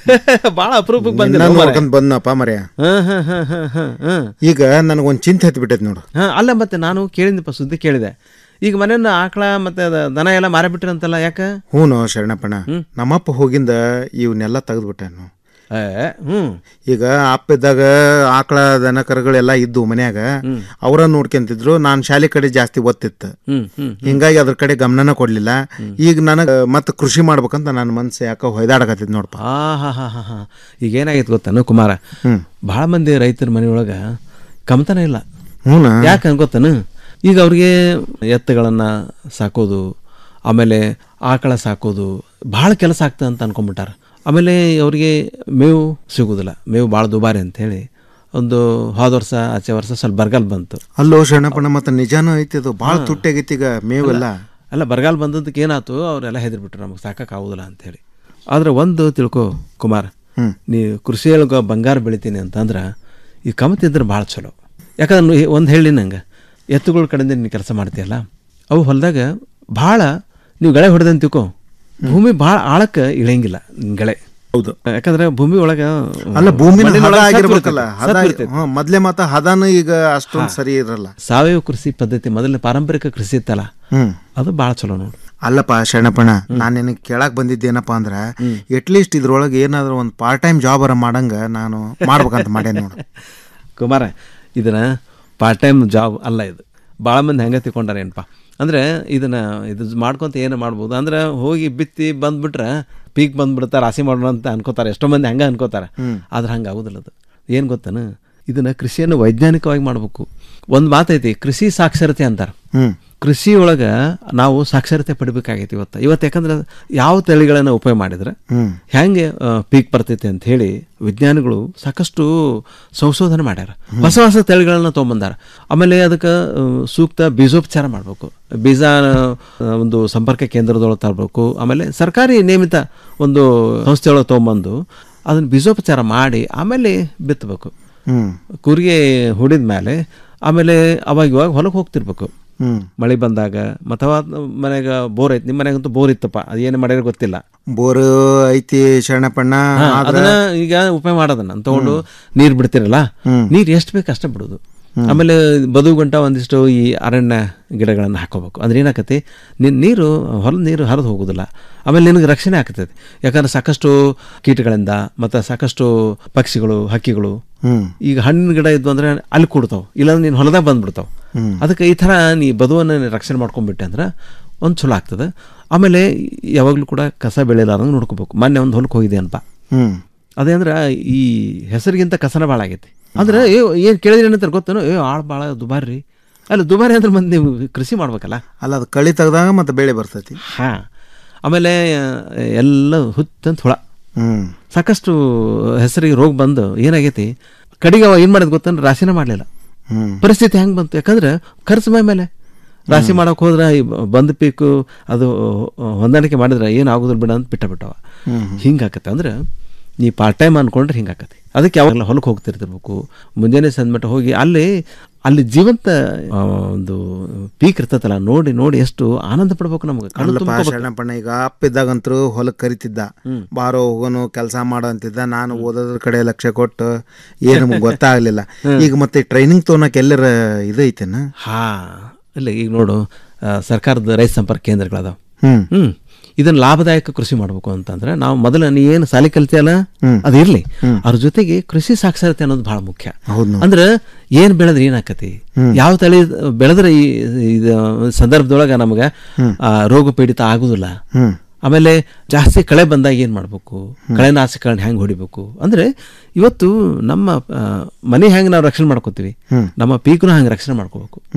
ಬಾಳ ಅಪರೂಪಕ್ಕೆ ಬಂದಿಲ್ಲ ನಿನ್ನ ಮಾರ್ರೆ. ನೋಡ್ಕೊಂಡ್ ಬಂದ್ನಪ್ಪ ಮರ್ಯ ಹಾ, ಹಾ, ಹಾ, ಹಾ, ಹಾ, ಹಾ. ಈಗ ನನಗೊಂದ್ ಚಿಂತೆ ಹತ್ತಿ ಬಿಟ್ಟೈತಿ ನೋಡು ಹಾ ಅಲ್ಲ ಮತ್ತೆ ನಾನು ಕೇಳಿದ್ನಪ್ಪ ಸುದ್ದಿ ಕೇಳಿದೆ ಈಗ ಮನೆಯನ್ನ ಆಕಳ ಮತ್ತೆ ಅದ ದನ ಎಲ್ಲ ಮಾರಿಬಿಟ್ರಂತಲ್ಲ ಯಾಕ ಹ್ಞೂ ಶರಣಪ್ಪಣ ನಮ್ಮಪ್ಪ ಹೋಗಿಂದ ಇವನ್ನೆಲ್ಲ ತೆಗೆದ್ಬಿಟ್ಟನು ಹ್ಮ್ ಈಗ ಅಪ್ಪ ಇದ್ದಾಗ ಆಕಳ ದನ ಕರುಗಳೆಲ್ಲ ಇದ್ದು ಮನ್ಯಾಗ ಅವರ ನೋಡ್ಕೊಂತಿದ್ರು ನಾನ್ ಶಾಲೆ ಕಡೆ ಜಾಸ್ತಿ ಒತ್ತಿತ್ತು ಹ್ಮ್ ಹ್ಮ್ ಹಿಂಗಾಗಿ ಅದ್ರ ಕಡೆ ಗಮನನ ಕೊಡ್ಲಿಲ್ಲ ಈಗ ನನಗ ಮತ್ತ ಕೃಷಿ ಮಾಡ್ಬೇಕಂತ ನನ್ನ ಮನ್ಸು ಯಾಕ ಹೊಯ್ದಾಡಕತ್ತಿದ್ ನೋಡಪ್ಪ ಆ ಹಾ ಹಾ ಹಾ ಹಾ ಈಗ ಏನಾಗೈತೆ ಗೊತ್ತಾನು ಕುಮಾರ ಭಾಳ ಮಂದಿ ರೈತರ ಮನೆಯೊಳಗ ಕಮ್ತನ ಇಲ್ಲ ಹ್ಞೂನಾ? ಯಾಕೆ ಗೊತ್ತಾನು ಈಗ ಅವ್ರಿಗೆ ಎತ್ತುಗಳನ್ನ ಸಾಕೋದು ಆಮೇಲೆ ಆಕಳ ಸಾಕೋದು ಭಾಳ ಕೆಲಸ ಆಗ್ತದೆ ಅಂತ ಅನ್ಕೊಂಡ್ಬಿಟ್ಟಾರ ಆಮೇಲೆ ಅವ್ರಿಗೆ ಮೇವು ಸಿಗೋದಿಲ್ಲ ಮೇವು ಭಾಳ ದುಬಾರಿ ಅಂತ ಹೇಳಿ ಒಂದು ಹೋದ ವರ್ಷ ಆಚೆ ವರ್ಷ ಸ್ವಲ್ಪ ಬರಗಾಲ ಬಂತು ಅಲ್ಲೋ ಶರಣಪ್ಪಣ್ಣ ಮತ್ತೆ ನಿಜಾನೂ ಐತಿ ಅದು ಭಾಳ ತುಟ್ಟಾಗೈತಿ ಈಗ ಮೇವೆಲ್ಲ ಅಲ್ಲ ಬರಗಾಲ ಬಂದದ್ದಕ್ಕೆ ಏನಾಯ್ತು ಅವರೆಲ್ಲ ಹೆದರ್ಬಿಟ್ರು ನಮಗೆ ಸಾಕಾಗೋದಿಲ್ಲ ಅಂತ ಹೇಳಿ ಆದ್ರೆ ಒಂದು ತಿಳ್ಕೊ ಕುಮಾರ್ ನೀ ಕೃಷಿಯೊಳಗೆ ಬಂಗಾರ ಬೆಳಿತೀನಿ ಅಂತಂದ್ರೆ ಈ ಕಮತಿದ್ರೆ ಭಾಳ ಚಲೋ ಯಾಕಂದ್ರೆ ಒಂದು ಹೇಳಿ ನಂಗೆ ಎತ್ತುಗಳ ಕಡೆಯಿಂದ ನೀನು ಕೆಲಸ ಮಾಡ್ತೀಯಲ್ಲ ಅವು ಹೊಲದಾಗ ಭಾಳ ನೀವು ಗಳೆ ಹೊಡೆದಂತ ತಿಳ್ಕೊ ಭೂಮಿ ಭಾಳ ಆಳಕ್ಕೆ ಇಳಿಯಂಗಿಲ್ಲ ನಿನ್ ಗಳೆ ಹೌದು ಯಾಕಂದ್ರೆ ಭೂಮಿ ಒಳಗೆ ಅಲ್ಲ ಭೂಮಿನ ಹದ ಮಣ್ಣಿನೊಳಗೆ ಸತ್ವ ಆಗಿರ್ಬೇಕಲ್ಲ ಇರ್ತೈತೆ, ಹದ ಸತ್ವ ಇರ್ತೈತೆ. ಹ್ಮ್, ಮೊದ್ಲೇ ಮತ್ತ ಹದಾನು ಈಗ ಅಷ್ಟೊಂದು ಸರಿ ಇರಲ್ಲ ಸಾವಯವ ಕೃಷಿ ಪದ್ಧತಿ ಮೊದಲನೇ ಪಾರಂಪರಿಕ ಕೃಷಿ ಇತ್ತಲ್ಲ ಹ್ಮ್ ಅದು ಭಾಳ ಚಲೋ ನೋಡು ಅಲ್ಲಪ್ಪ ಶರಣಪ್ಪಣ್ಣ ನಾನು ನಿನಗೆ ಕೇಳಕ್ ಬಂದಿದ್ದೇನಪ್ಪ ಅಂದ್ರ ಅಟ್ಲೀಸ್ಟ್ ಇದ್ರೊಳಗೆ ಏನಾದ್ರು ಒಂದು ಪಾರ್ಟ್ ಟೈಮ್ ಜಾಬ್ ಅರ ಮಾಡಂಗ ನಾನು ಮಾಡ್ಬೇಕಂತ ಮಾಡೇನಿ ನೋಡು ಕುಮಾರ ಇದನ್ನ ಪಾರ್ಟ್ ಟೈಮ್ ಜಾಬ್ ಅಲ್ಲ ಇದು ಭಾಳ ಮಂದಿ ಹೆಂಗೆ ತಿಳ್ಕೊಂಡಾರ ಏನಪ್ಪ ಅಂದರೆ ಇದನ್ನ ಇದು ಮಾಡ್ಕೊಂತ ಏನು ಮಾಡ್ಬೋದು ಅಂದ್ರೆ ಹೋಗಿ ಬಿತ್ತಿ ಬಂದ್ಬಿಟ್ರೆ ಪೀಕ್ ಬಂದ್ಬಿಡ್ತಾರೆ ರಾಶಿ ಮಾಡೋಣ ಅಂತ ಅನ್ಕೋತಾರೆ ಎಷ್ಟೋ ಮಂದಿ ಹಂಗೆ ಅನ್ಕೋತಾರೆ ಹ್ಮ್. ಆದ್ರೆ ಹಂಗೆ ಆಗೋದಿಲ್ಲ ಅದು ಏನು ಗೊತ್ತಾನ ಇದನ್ನ ಕೃಷಿಯನ್ನು ವೈಜ್ಞಾನಿಕವಾಗಿ ಮಾಡಬೇಕು ಒಂದು ಮಾತೈತಿ ಕೃಷಿ ಸಾಕ್ಷರತೆ ಅಂತಾರೆ ಹ್ಮ್ ಕೃಷಿ ಒಳಗೆ ನಾವು ಸಾಕ್ಷರತೆ ಪಡಿಬೇಕಾಗೈತಿ ಇವತ್ತು ಇವತ್ತು ಯಾಕಂದ್ರೆ ಯಾವ ತಳಿಗಳನ್ನು ಉಪಯೋಗ ಮಾಡಿದ್ರೆ ಹ್ಮ್. ಹೆಂಗೆ ಪೀಕ್ ಬರ್ತೈತೆ ಅಂತ ಹೇಳಿ ವಿಜ್ಞಾನಿಗಳು ಸಾಕಷ್ಟು ಸಂಶೋಧನೆ ಮಾಡ್ಯಾರ ಹೊಸ ಹೊಸ ತಳಿಗಳನ್ನ ತೊಗೊಂಬಂದಾರ ಆಮೇಲೆ ಅದಕ್ಕೆ ಆ, ಸೂಕ್ತ ಬೀಜೋಪಚಾರ ಮಾಡಬೇಕು ಬೀಜ ಆ, ಒಂದು ಸಂಪರ್ಕ ಕೇಂದ್ರದೊಳಗೆ ತರಬೇಕು ಆಮೇಲೆ ಸರ್ಕಾರಿ ನೇಮಿತ ಒಂದು ಸಂಸ್ಥೆಯೊಳಗೆ ತೊಗೊಂಬಂದು ಅದನ್ನು ಬೀಜೋಪಚಾರ ಮಾಡಿ ಆಮೇಲೆ ಬಿತ್ತಬೇಕು ಹ್ಮ್ ಕೂರಿಗೆ ಹೊಡಿದ ಮೇಲೆ ಆಮೇಲೆ ಅವಾಗ ಇವಾಗ ಹೊಲಕ್ಕೆ ಹೋಗ್ತಿರ್ಬೇಕು ಹ್ಮ್ ಮಳೆ ಬಂದಾಗ ಅಥವಾ ಮನೆಗ ಬೋರ್ ಐತಿ ನಿಮ್ಮ ಮನೆಗಂತೂ ಬೋರ್ ಇತ್ತಪ್ಪ ಅದೇನು ಮಾಡ್ಯಾರ ಗೊತ್ತಿಲ್ಲ ಬೋರ್ ಐತಿ ಶರಣಪ್ಪಣ್ಣ ಹಾ, ಆದ್ರ ಅದನ್ನ ಈಗ ಉಪಯೋಗ ಮಾಡೋದನ್ನ ತಗೊಂಡು ನೀರ್ ಬಿಡ್ತಿರಲ್ಲ ಹ್ಮ್. ನೀರ್ ಎಷ್ಟು ಬೇಕು ಅಷ್ಟೇ ಬಿಡೋದು ಆಮೇಲೆ ಬದು ಗಂಟ ಒಂದಿಷ್ಟು ಈ ಅರಣ್ಯ ಗಿಡಗಳನ್ನು ಹಾಕೋಬೇಕು ಅಂದ್ರೆ ಏನಾಕತಿ ನಿನ್ನ ನೀರು ಹೊಲದ ನೀರು ಹರಿದು ಹೋಗೋದಿಲ್ಲ ಆಮೇಲೆ ನಿನಗೆ ರಕ್ಷಣೆ ಆಗ್ತೈತಿ ಯಾಕಂದ್ರೆ ಸಾಕಷ್ಟು ಕೀಟಗಳಿಂದ ಮತ್ತು ಸಾಕಷ್ಟು ಪಕ್ಷಿಗಳು ಹಕ್ಕಿಗಳು ಹ್ಮ್. ಈಗ ಹಣ್ಣಿನ ಗಿಡ ಇದ್ವು ಅಂದ್ರೆ ಅಲ್ಲಿ ಕೊಡ್ತಾವ ಇಲ್ಲಾಂದ್ರೆ ನೀನು ಹೊಲದಾಗ ಬಂದ್ಬಿಡ್ತಾವ ಹ್ಮ್. ಅದಕ್ಕೆ ಈ ಥರ ನೀ ಬದುವನ್ನು ನೀ ರಕ್ಷಣೆ ಮಾಡ್ಕೊಂಡ್ಬಿಟ್ಟೆ ಅಂದ್ರೆ ಒಂದು ಚಲೋ ಆಗ್ತದೆ ಆಮೇಲೆ ಯಾವಾಗಲೂ ಕೂಡ ಕಸ ಬೆಳೆಯಲಾರ್ದಂಗೆ ನೋಡ್ಕೋಬೇಕು ಮೊನ್ನೆ ಒಂದು ಹೊಲಕ್ಕೆ ಹೋಗಿದೆ ಅನ್ಪ ಹ್ಮ್ ಅದೇ ಅಂದ್ರೆ ಈ ಹೆಸರಿಗಿಂತ ಕಸನ ಭಾಳ ಆಗೈತಿ ಅಂದ್ರೆ ಏ ಏನು ಕೇಳಿದ್ರೆ ಏನಂತಾರೆ ಗೊತ್ತೇನೋ ಏ ಆಳು ಭಾಳ ದುಬಾರಿ ರೀ ಅಲ್ಲ ದುಬಾರಿ ಅಂದ್ರೆ ಮಂದಿ ಕೃಷಿ ಮಾಡ್ಬೇಕಲ್ಲ ಅಲ್ಲ ಅದು ಕಳಿ ತೆಗ್ದಾಗ ಮತ್ತೆ ಬೆಳೆ ಬರ್ತೈತಿ ಹಾಂ ಆಮೇಲೆ ಆ, ಎಲ್ಲ ಹುತ್ತಂತ ಹುಳ ಹ್ಮ್ ಸಾಕಷ್ಟು ಹೆಸರಿಗೆ ರೋಗ ಬಂದು ಏನಾಗೈತಿ ಕಡೆಗೆ ಅವ ಏನು ಮಾಡೋದು ಗೊತ್ತಂದ್ರೆ ರಾಶಿನ ಮಾಡಲಿಲ್ಲ ಹ್ಮ್ ಪರಿಸ್ಥಿತಿ ಹೆಂಗೆ ಬಂತು ಯಾಕಂದ್ರೆ ಖರ್ಚು ಮೈ ಮೇಲೆ ರಾಶಿ ಮಾಡೋಕೆ ಹೋದ್ರೆ ಈ ಬ- ಬಂದ ಪೀಕು ಅದು ಹೊಂದಾಣಿಕೆ ಮಾಡಿದ್ರೆ ಏನು ಆಗೋದಿಲ್ಲ ಬಿಡ ಅಂತ ಬಿಟ್ಟ ಬಿಟ್ಟವ ಹ್ಮ್. ಹಿಂಗಾಕತ್ತೆ ಅಂದ್ರೆ ನೀ ಪಾರ್ಟ್ ಟೈಮ್ ಅನ್ಕೊಂಡ್ರೆ ಹಿಂಗಾಕತಿ ಅದಕ್ಕೆ ಯಾವಾಗಲ ಹೊಲಕ್ಕೆ ಹೋಗ್ತಿರ್ತಿರ್ಬೇಕು ಮುಂಜಾನೆ ಸಂದ್ಮಟ್ಟ ಹೋಗಿ ಅಲ್ಲಿ ಅಲ್ಲಿ ಜೀವಂತ ಆ, ಒಂದು ಪೀಕ್ ಇರ್ತತಲ್ಲ ನೋಡಿ ನೋಡಿ ಎಷ್ಟು ಆನಂದ ಪಡ್ಬೇಕು ನಮಗೆ ಕಣ್ಣು ಅಲ್ಲಪ್ಪ ತುಂಬ್ಕೊಬೇಕು. ಶರಣಪ್ಪಣ್ಣ ಈಗ ಅಪ್ಪ ಇದ್ದಾಗಂತರೂ ಹೊಲಕ್ಕೆ ಕರಿತಿದ್ದ ಬಾರೋ ಹೋಗೋನು ಕೆಲಸ ಮಾಡೋ ಅಂತಿದ್ದ ನಾನು ಓದೋದ್ರ ಕಡೆ ಲಕ್ಷ್ಯ ಕೊಟ್ಟು ಏನು ನಮ್ಗೆ ಗೊತ್ತಾಗ್ಲಿಲ್ಲ ಈಗ ಮತ್ತೆ ಟ್ರೈನಿಂಗ್ ತೊಗೊಳಕ್ ಎಲ್ಲರ ಇದು ಐತೆನ ಹಾ ಇಲ್ಲ ಈಗ ನೋಡು ಆ, ಸರ್ಕಾರದ ರೈತ ಸಂಪರ್ಕ ಕೇಂದ್ರಗಳದಾವ ಹ್ಮ್. ಹ್ಮ್ ಇದನ್ನ ಲಾಭದಾಯಕ ಕೃಷಿ ಮಾಡ್ಬೇಕು ಅಂತಂದ್ರೆ ನಾವು ಮೊದಲ ನೀ ಏನು ಸಾಲಿ ಕಲ್ತಿಯಲ್ಲ ಹ್ಮ್. ಅದು ಇರ್ಲಿ ಅದ್ರ ಜೊತೆಗೆ ಕೃಷಿ ಸಾಕ್ಷರತೆ ಅನ್ನೋದು ಬಹಳ ಮುಖ್ಯ ಹೌದ್ ನೋಡ್. ಅಂದ್ರೆ ಏನ್ ಬೆಳೆದ್ರೆ ಏನಾಕತಿ ಹ್ಮ್. ಯಾವ ತಳಿ ಬೆಳೆದ್ರೆ ಈ ಇದು ಸಂದರ್ಭದೊಳಗ ನಮ್ಗೆ ಹ್ಮ್. ಆ, ರೋಗ ಪೀಡಿತ ಆಗುದಿಲ್ಲ ಹ್ಮ್ ಆಮೇಲೆ ಜಾಸ್ತಿ ಕಳೆ ಬಂದಾಗ ಏನು ಮಾಡಬೇಕು ಕಳೆನಾಶಕಗಳನ್ನ ಹೆಂಗೆ ಹೊಡಿಬೇಕು ಅಂದರೆ ಇವತ್ತು ನಮ್ಮ ಆ, ಮನೆ ಹೆಂಗೆ ನಾವು ರಕ್ಷಣೆ ಮಾಡ್ಕೋತೀವಿ ಹ್ಮ್. ನಮ್ಮ ಪೀಕ್ನು ಹಂಗೆ ರಕ್ಷಣೆ ಮಾಡ್ಕೋಬೇಕು ಹ್ಮ್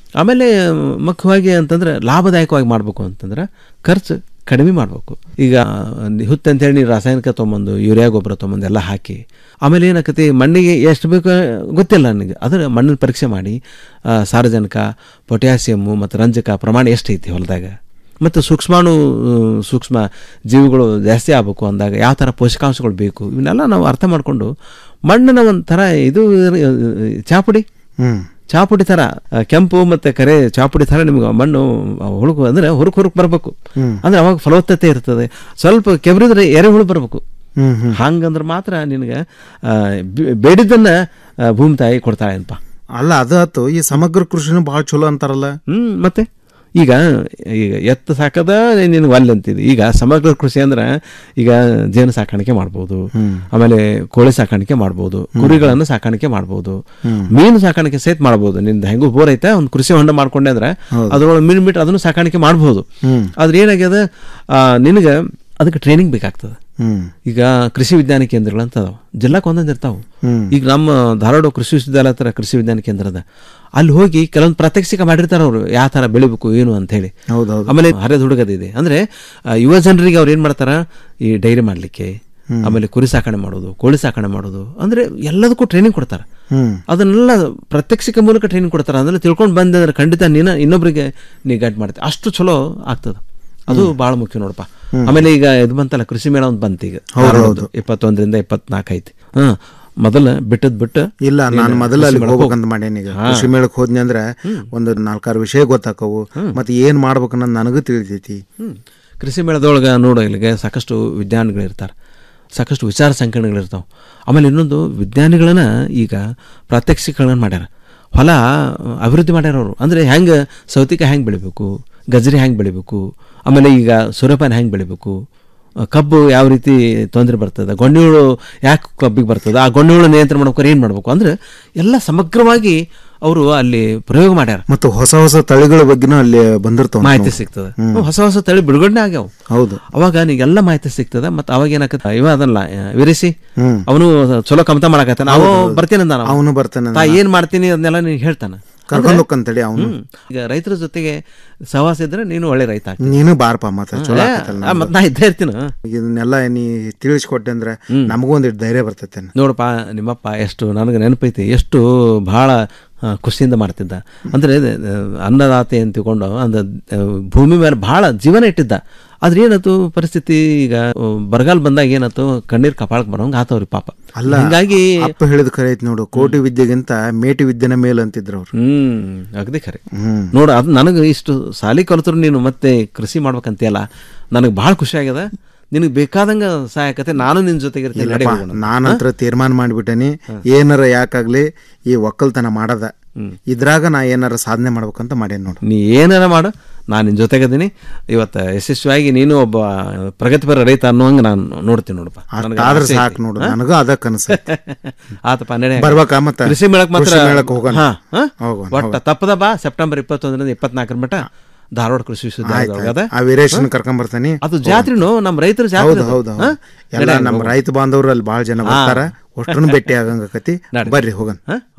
ಆಮೇಲೆ ಮುಖ್ಯವಾಗಿ ಅಂತಂದ್ರೆ ಲಾಭದಾಯಕವಾಗಿ ಮಾಡಬೇಕು ಅಂತಂದ್ರೆ ಖರ್ಚು ಕಡಿಮೆ ಮಾಡಬೇಕು ಈಗ ಹುತ್ತು ಅಂತೇಳಿ ನೀವು ರಾಸಾಯನಿಕ ತೊಗೊಂಬಂದು ಯೂರಿಯಾ ಗೊಬ್ಬರ ತೊಗೊಂಬಂದು ಎಲ್ಲ ಹಾಕಿ ಆಮೇಲೆ ಏನಾಕತಿ ಮಣ್ಣಿಗೆ ಎಷ್ಟು ಬೇಕು ಗೊತ್ತಿಲ್ಲ ನನಗೆ ಅದರ ಮಣ್ಣಿನ ಪರೀಕ್ಷೆ ಮಾಡಿ ಆ, ಸಾರಜನಕ ಪೊಟ್ಯಾಸಿಯಮ್ಮು ಮತ್ತು ರಂಜಕ ಪ್ರಮಾಣ ಎಷ್ಟೈತಿ ಹೊಲದಾಗ ಮತ್ತು ಸೂಕ್ಷ್ಮಾಣು ಆ, ಸೂಕ್ಷ್ಮ ಜೀವಿಗಳು ಜಾಸ್ತಿ ಆಗಬೇಕು ಅಂದಾಗ ಯಾವ ಥರ ಪೋಷಕಾಂಶಗಳು ಬೇಕು ಇವನ್ನೆಲ್ಲ ನಾವು ಅರ್ಥ ಮಾಡಿಕೊಂಡು ಮಣ್ಣಿನ ಒಂಥರ ಇದು ಆ, ಚಾಪುಡಿ ಹ್ಮ್ ಚಾಪುಡಿ ಥರ ಆ, ಕೆಂಪು ಮತ್ತು ಕರೆ ಚಾಪುಡಿ ಥರ ನಿಮ್ಗೆ ಮಣ್ಣು ಹುಡುಕು ಅಂದರೆ ಹುರುಕ್ ಹುರುಕ್ ಬರಬೇಕು ಹ್ಮ್. ಅಂದ್ರೆ ಅವಾಗ ಫಲವತ್ತತೆ ಇರ್ತದೆ ಸ್ವಲ್ಪ ಕೆಬ್ರಿದ್ರೆ ಎರೆಹುಳು ಬರಬೇಕು ಹ್ಮ್ ಹ್ಮ್ ಹಂಗಂದ್ರೆ ಮಾತ್ರ ನಿನಗೆ ಆ, ಬೆ- ಬೇಡಿದ್ದನ್ನ ಆ, ಭೂಮಿ ತಾಯಿ ಕೊಡ್ತಾಳೆ ಅನ್ಪ ಅಲ್ಲ ಅದು ಆತು ಈ ಸಮಗ್ರ ಕೃಷಿನೂ ಭಾಳ ಚಲೋ ಅಂತಾರಲ್ಲ ಹ್ಮ್ ಮತ್ತೆ ಈಗ ಈಗ ಎತ್ತು ಸಾಕದ ನಿನಗೆ ಒಲ್ಲೆ ಅಂತಿದೆ ಈಗ ಸಮಗ್ರ ಕೃಷಿ ಅಂದ್ರೆ ಈಗ ಜೇನು ಸಾಕಾಣಿಕೆ ಮಾಡ್ಬೋದು ಆಮೇಲೆ ಕೋಳಿ ಸಾಕಾಣಿಕೆ ಮಾಡ್ಬೋದು ಕುರಿಗಳನ್ನು ಸಾಕಾಣಿಕೆ ಮಾಡ್ಬೋದು ಹ್ಮ್. ಮೀನು ಸಾಕಾಣಿಕೆ ಸಹಿತ ಮಾಡ್ಬೋದು ನಿಂದ ಹೆಂಗೂ ಬೋರ್ ಐತೆ ಒಂದು ಕೃಷಿ ಹೊಂಡ ಮಾಡ್ಕೊಂಡೆ ಅಂದ್ರೆ ಹೌದು. ಅದ್ರೊಳಗೆ ಮೀನು ಬಿಟ್ಟು ಅದನ್ನು ಸಾಕಾಣಿಕೆ ಮಾಡ್ಬೋದು ಹ್ಮ್. ಆದ್ರೆ ಏನಾಗ್ಯದ ಆ, ನಿನಗೆ ಅದಕ್ಕೆ ಟ್ರೈನಿಂಗ್ ಬೇಕಾಗ್ತದೆ ಹ್ಮ್ ಈಗ ಕೃಷಿ ವಿಜ್ಞಾನ ಕೇಂದ್ರಗಳು ಅಂತ ಅದಾವ ಜಿಲ್ಲಾಕ್ ಒಂದೊಂದು ಇರ್ತಾವ ಹ್ಮ್. ಈಗ ನಮ್ಮ ಧಾರವಾಡ ಕೃಷಿ ವಿಶ್ವವಿದ್ಯಾಲಯ ಹತ್ರ ಕೃಷಿ ವಿಜ್ಞಾನ ಕೇಂದ್ರ ಅದ ಅಲ್ಲಿ ಹೋಗಿ ಕೆಲವೊಂದು ಪ್ರಾತ್ಯಕ್ಷಿಕ ಮಾಡಿರ್ತಾರ ಅವರು ಯಾವ ತರ ಬೆಳಿಬೇಕು ಏನು ಅಂತ ಹೇಳಿ ಹೌದೌದು ಆಮೇಲೆ ಹರಿದ ಹುಡುಗದಿದೆ ಅಂದ್ರೆ ಆ, ಯುವ ಜನರಿಗೆ ಅವ್ರು ಏನ್ ಮಾಡ್ತಾರ ಈ ಡೈರಿ ಮಾಡ್ಲಿಕ್ಕೆ ಹ್ಮ್. ಆಮೇಲೆ ಕುರಿ ಸಾಕಣೆ ಮಾಡೋದು ಕೋಳಿ ಸಾಕಣೆ ಮಾಡೋದು ಅಂದ್ರೆ ಎಲ್ಲದಕ್ಕೂ ಟ್ರೈನಿಂಗ್ ಕೊಡ್ತಾರೆ ಹ್ಮ್ ಅದನ್ನೆಲ್ಲ ಪ್ರಾತ್ಯಕ್ಷಿಕ ಮೂಲಕ ಟ್ರೈನಿಂಗ್ ಕೊಡ್ತಾರೆ ಅದನ್ನ ತಿಳ್ಕೊಂಡು ಬಂದಂದ್ರೆ ಖಂಡಿತ ನೀನು ಇನ್ನೊಬ್ರಿಗೆ ನೀ ಗೈಡ್ ಮಾಡ್ತೀವಿ ಅಷ್ಟು ಚಲೋ ಆಗ್ತದೆ ಅದು ಬಹಳ ಮುಖ್ಯ ನೋಡಪ್ಪ ಹ್ಮ್. ಆಮೇಲೆ ಈಗ ಇದು ಬಂತಲ್ಲ ಕೃಷಿ ಮೇಳ ಒಂದು ಬಂತು ಈಗ ಹೌದು, ಧಾರವಾಡದ್ದು. ಹೌದು. ಇಪ್ಪತ್ತೊಂದರಿಂದ ಇಪ್ಪತ್ನಾಲ್ಕು ಐತಿ ಹ್ಮ್ ಮೊದಲ ಬಿಟ್ಟದ್ ಬಿಟ್ಟು ಇಲ್ಲ ನಾನು ನೀನು ಮೊದಲ ಕೃಷಿ ಅಲ್ಲಿ ಮೇಳಕ್ಕೆ ಹೋಗ್ಬೇಕಂತ ಹೋಗು. ಮಾಡೇನಿ ಈಗ ಹಾ. ಕೃಷಿ ಮೇಳಕ್ಕೆ ಹೋದ್ನಿ ಅಂದ್ರೆ ಒಂದು ನಾಲ್ಕಾರು ವಿಷಯ ಗೊತ್ತಾಕವು ಮತ್ತೆ ಏನ್ ಮಾಡ್ಬೇಕನ್ನೋದು ನನಗೂ ತಿಳಿತೈತಿ ಹ್ಮ್. ಕೃಷಿ ಮೇಳದೊಳಗೆ ನೋಡೋ ಇಲ್ಲಿಗೆ ಸಾಕಷ್ಟು ವಿಜ್ಞಾನಿಗಳು ಇರ್ತಾರೆ ಸಾಕಷ್ಟು ವಿಚಾರ ಸಂಕಿರಣಗಳು ಇರ್ತಾವೆ ಆಮೇಲೆ ಇನ್ನೊಂದು ವಿಜ್ಞಾನಿಗಳನ್ನ ಈಗ ಪ್ರಾತ್ಯಕ್ಷಿಕಗಳನ್ನ ಮಾಡ್ಯಾರ ಹೊಲ ಅಭಿವೃದ್ಧಿ ಮಾಡ್ಯಾರ ಅವರು ಅಂದರೆ ಹೆಂಗೆ ಸೌತಿಕಾಯಿ ಹೆಂಗೆ ಬೆಳಿಬೇಕು ಗಜರಿ ಹೆಂಗೆ ಬೆಳಿಬೇಕು ಆಮೇಲೆ ಈಗ ಸೂರ್ಯಪಾನ ಹೆಂಗೆ ಬೆಳಿಬೇಕು ಆ, ಕಬ್ಬು ಯಾವ ರೀತಿ ತೊಂದರೆ ಬರ್ತದೆ ಗೊಂಡೆಹುಳು ಯಾಕೆ ಕಬ್ಬಿಗೆ ಬರ್ತದೆ ಆ ಗೊಂಡೆಹುಳು ನಿಯಂತ್ರಣ ಮಾಡ್ಬೇಕಾರೆ ಏನು ಮಾಡಬೇಕು ಅಂದ್ರೆ ಎಲ್ಲ ಸಮಗ್ರವಾಗಿ ಅವರು ಅಲ್ಲಿ ಪ್ರಯೋಗ ಮಾಡ್ಯಾರ ಮತ್ತು ಹೊಸ ಹೊಸ ತಳಿಗಳ ಬಗ್ಗೆನೂ ಅಲ್ಲಿ ಬಂದಿರ್ತಾವ ಮಾಹಿತಿ ಸಿಗ್ತದೆ ಹೊಸ ಹೊಸ ತಳಿ ಬಿಡುಗಡೆ ಆಗ್ಯಾವ ಹೌದು ಅವಾಗ ನೀಗೆಲ್ಲ ಮಾಹಿತಿ ಸಿಗ್ತದೆ ಮತ್ತೆ ಅವಾಗ ಏನಾಕತ್ತ ಇವ ಅದಲ್ಲ ವಿರಿಸಿ ಹ್ಮ್. ಅವನು ಚಲೋ ಕಮತ ಮಾಡಕತ್ತ ನಾವು ಹೌದು, ಹೌದು. ಬರ್ತೀನಿ ಅಂದ ಅವ್ನು ಬರ್ತಾನೆ ತಾ ಏನ್ ಮಾಡ್ತೀನಿ ಅದನ್ನೆಲ್ಲ ನೀನು ಹೇಳ್ತಾನೆ ಕರ್ಕೊಂಡ್ ಹೋಗ್ಕಂತೇಳಿ ಅವ್ನು. ಹ್ಮ್. ಈಗ ರೈತರ ಜೊತೆಗೆ ಸಹವಾಸ ಇದ್ರೆ ನೀನು ಒಳ್ಳೆ ರೈತ ಆಗ್ತಿ. ನೀನು ಬಾರಪ್ಪ ಮತ್ತೆ ಚಲೋ ಏ, ಆಕತ್ತಲ್ಲ ಆ, ಮತ್ತ್ ನಾ ಇದ್ದೇ ಇರ್ತೀನಿ ಇದನ್ನೆಲ್ಲ ನೀ ತಿಳಿಸ್ಕೊಟ್ಟೆ ಅಂದ್ರೆ ನಮಗೂ ಒಂದಿಟ್ಟು ಧೈರ್ಯ ಬರ್ತೈತೆ ನೋಡಪ್ಪ ನಿಮ್ಮಪ್ಪ ಎಷ್ಟು ನನಗೆ ನೆನಪೈತಿ ಎಷ್ಟು ಬಹಳ ಆ, ಖುಷಿಯಿಂದ ಮಾಡ್ತಿದ್ದ ಅಂದರೆ ಆ, ಅನ್ನದಾತೆ ಅಂತ ತಿಳ್ಕೊಂಡು ಅಂದ ಆ, ಭೂಮಿ ಮೇಲೆ ಬಹಳ ಜೀವನ ಇಟ್ಟಿದ್ದ ಆದ್ರೆ ಏನಾಯ್ತು ಪರಿಸ್ಥಿತಿ ಈಗ ಆ, ಬರಗಾಲ ಬಂದಾಗ ಏನಾಯ್ತು ಕಣ್ಣೀರ್ ಕಪಾಳಕ್ಕೆ ಬರೋಂಗ ಆತವ್ರಿ ಪಾಪ ಅಲ್ಲ ಹಿಂಗಾಗಿ ಅಪ್ಪ ಹೇಳಿದ ಖರೆ ಐತಿ ನೋಡು ಕೋಟಿ ವಿದ್ಯೆಗಿಂತ ಮೇಟಿ ವಿದ್ಯೆನ ಮೇಲ್ ಅಂತಿದ್ರು ಅವ್ರು ಹ್ಮ್ ಅಗದಿ ಖರೆ ಹ್ಮ್ ನೋಡು ಅದು ನನಗೆ ಇಷ್ಟು ಸಾಲಿ ಕಲಿತರು ನೀನು ಮತ್ತೆ ಕೃಷಿ ಮಾಡ್ಬೇಕಂತೀಯಲ್ಲ ನನಗೆ ಭಾಳ ಖುಷಿ ಆಗ್ಯದ ನಿನಗೆ ಬೇಕಾದಂಗ ಸಹಾಯಕತೆ ನಾನು ನಿನ್ನ ಜೊತೆಗೆ ಇರ್ತೀನಿ ನಡಿ ಇಲ್ಲಪ್ಪ, ಹೋಗೋಣ. ನಾನಂತ್ರ ತೀರ್ಮಾನ ಮಾಡ್ಬಿಟ್ಟೇನಿ ಏನಾರ ಯಾಕಾಗ್ಲಿ ಈ ಒಕ್ಕಲ್ತನ ಮಾಡದ ಇದ್ರಾಗ ನಾ ಏನಾರ ಸಾಧನೆ ಮಾಡ್ಬೇಕಂತ ಮಾಡೇನಿ ನೋಡು ನೀ ಏನಾರ ಮಾಡು ನಾನು ನಿನ್ನ ಜೊತೆಗದೀನಿ ಇವತ್ತು ಯಶಸ್ವಿಯಾಗಿ ನೀನು ಒಬ್ಬ ಪ್ರಗತಿಪರ ರೈತ ಅನ್ನುವಂಗೆ ನಾನು ನೋಡ್ತೀನಿ ನೋಡಪ್ಪ ನನಗೆ ಅಷ್ಟಾದ್ರೆ ಆಸೆ ಐತಿ. ಸಾಕು ನೋಡು ಹಾ? ನನಗೂ ಅದ ಕನಸು ಆತಪ್ಪ ನಡೆ ಬರ್ಬೇಕಾ ಮತ್ತೆ? ಕೃಷಿ ಮೇಳಕ್ಕೆ ಮಾತ್ರ ಕೃಷಿ ಮೇಳಕ್ಕೆ ಹೋಗೋಣ. ಹಾ, ಹಾ? ಹೋಗೋಣ, ಒಟ್ಟ ಹೋಗೋಣ. ತಪ್ಪದ ಬಾ ಸೆಪ್ಟೆಂಬರ್ ಇಪ್ಪತ್ತೊಂದರಿಂದ ಇಪ್ಪತ್ನಾಲ್ಕರ ಮಟ್ಟ ಧಾರವಾಡ ಕೃಷಿ ಆಯ್ತ್, ವಿಶ್ವವಿದ್ಯಾಲಯದೊಳಗೆ ಅದ ಆಯ್ತ್. ಆ ವೀರೇಶನ್ ಕರ್ಕೊಂಡ್ ಬರ್ತಾನೆ ಅದು ಜಾತ್ರೆನು ನಮ್ಮ ರೈತರ ಜಾತ್ರೆ ಹೌದು ಅದು. ಹೌದು ಹಾ? ಎಲ್ಲ ನಡೆ, ನಮ್ಮ ಹೋಗೋಣ. ರೈತ ಬಾಂಧವರು ಅಲ್ಲಿ ಭಾಳ ಜನ ಹಾ. ಬರ್ತಾರ ಅಷ್ಟನ್ನು ಭೇಟಿ ಆಗಂಗಕತಿ ನಡೆ. ಬರ್ರಿ ಹೋಗೋಣ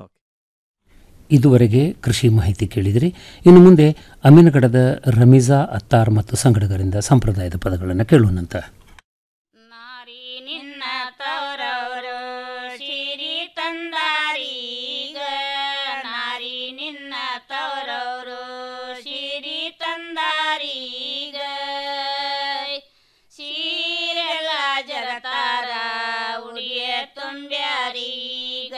ಇದುವರೆಗೆ ಕೃಷಿ ಮಾಹಿತಿ ಕೇಳಿದಿರಿ ಇನ್ನು ಮುಂದೆ ಅಮೀನಗಡದ ರಮೀಜಾ ಅತ್ತಾರ್ ಮತ್ತು ಸಂಗಡಗರಿಂದ ಸಂಪ್ರದಾಯದ ಪದಗಳನ್ನು ಕೇಳೋಣಂತ ಶಿರಿ ತಂದಾರೀಗ ನಾರಿ ನಿನ್ನ ತವರವರು ಶಿರಿ ತಂದಾರೀಗ ಸೀರೆಲ್ಲ ಜರತಾರ ಉಡಿಯ ತುಂಬ್ಯಾರೀಗ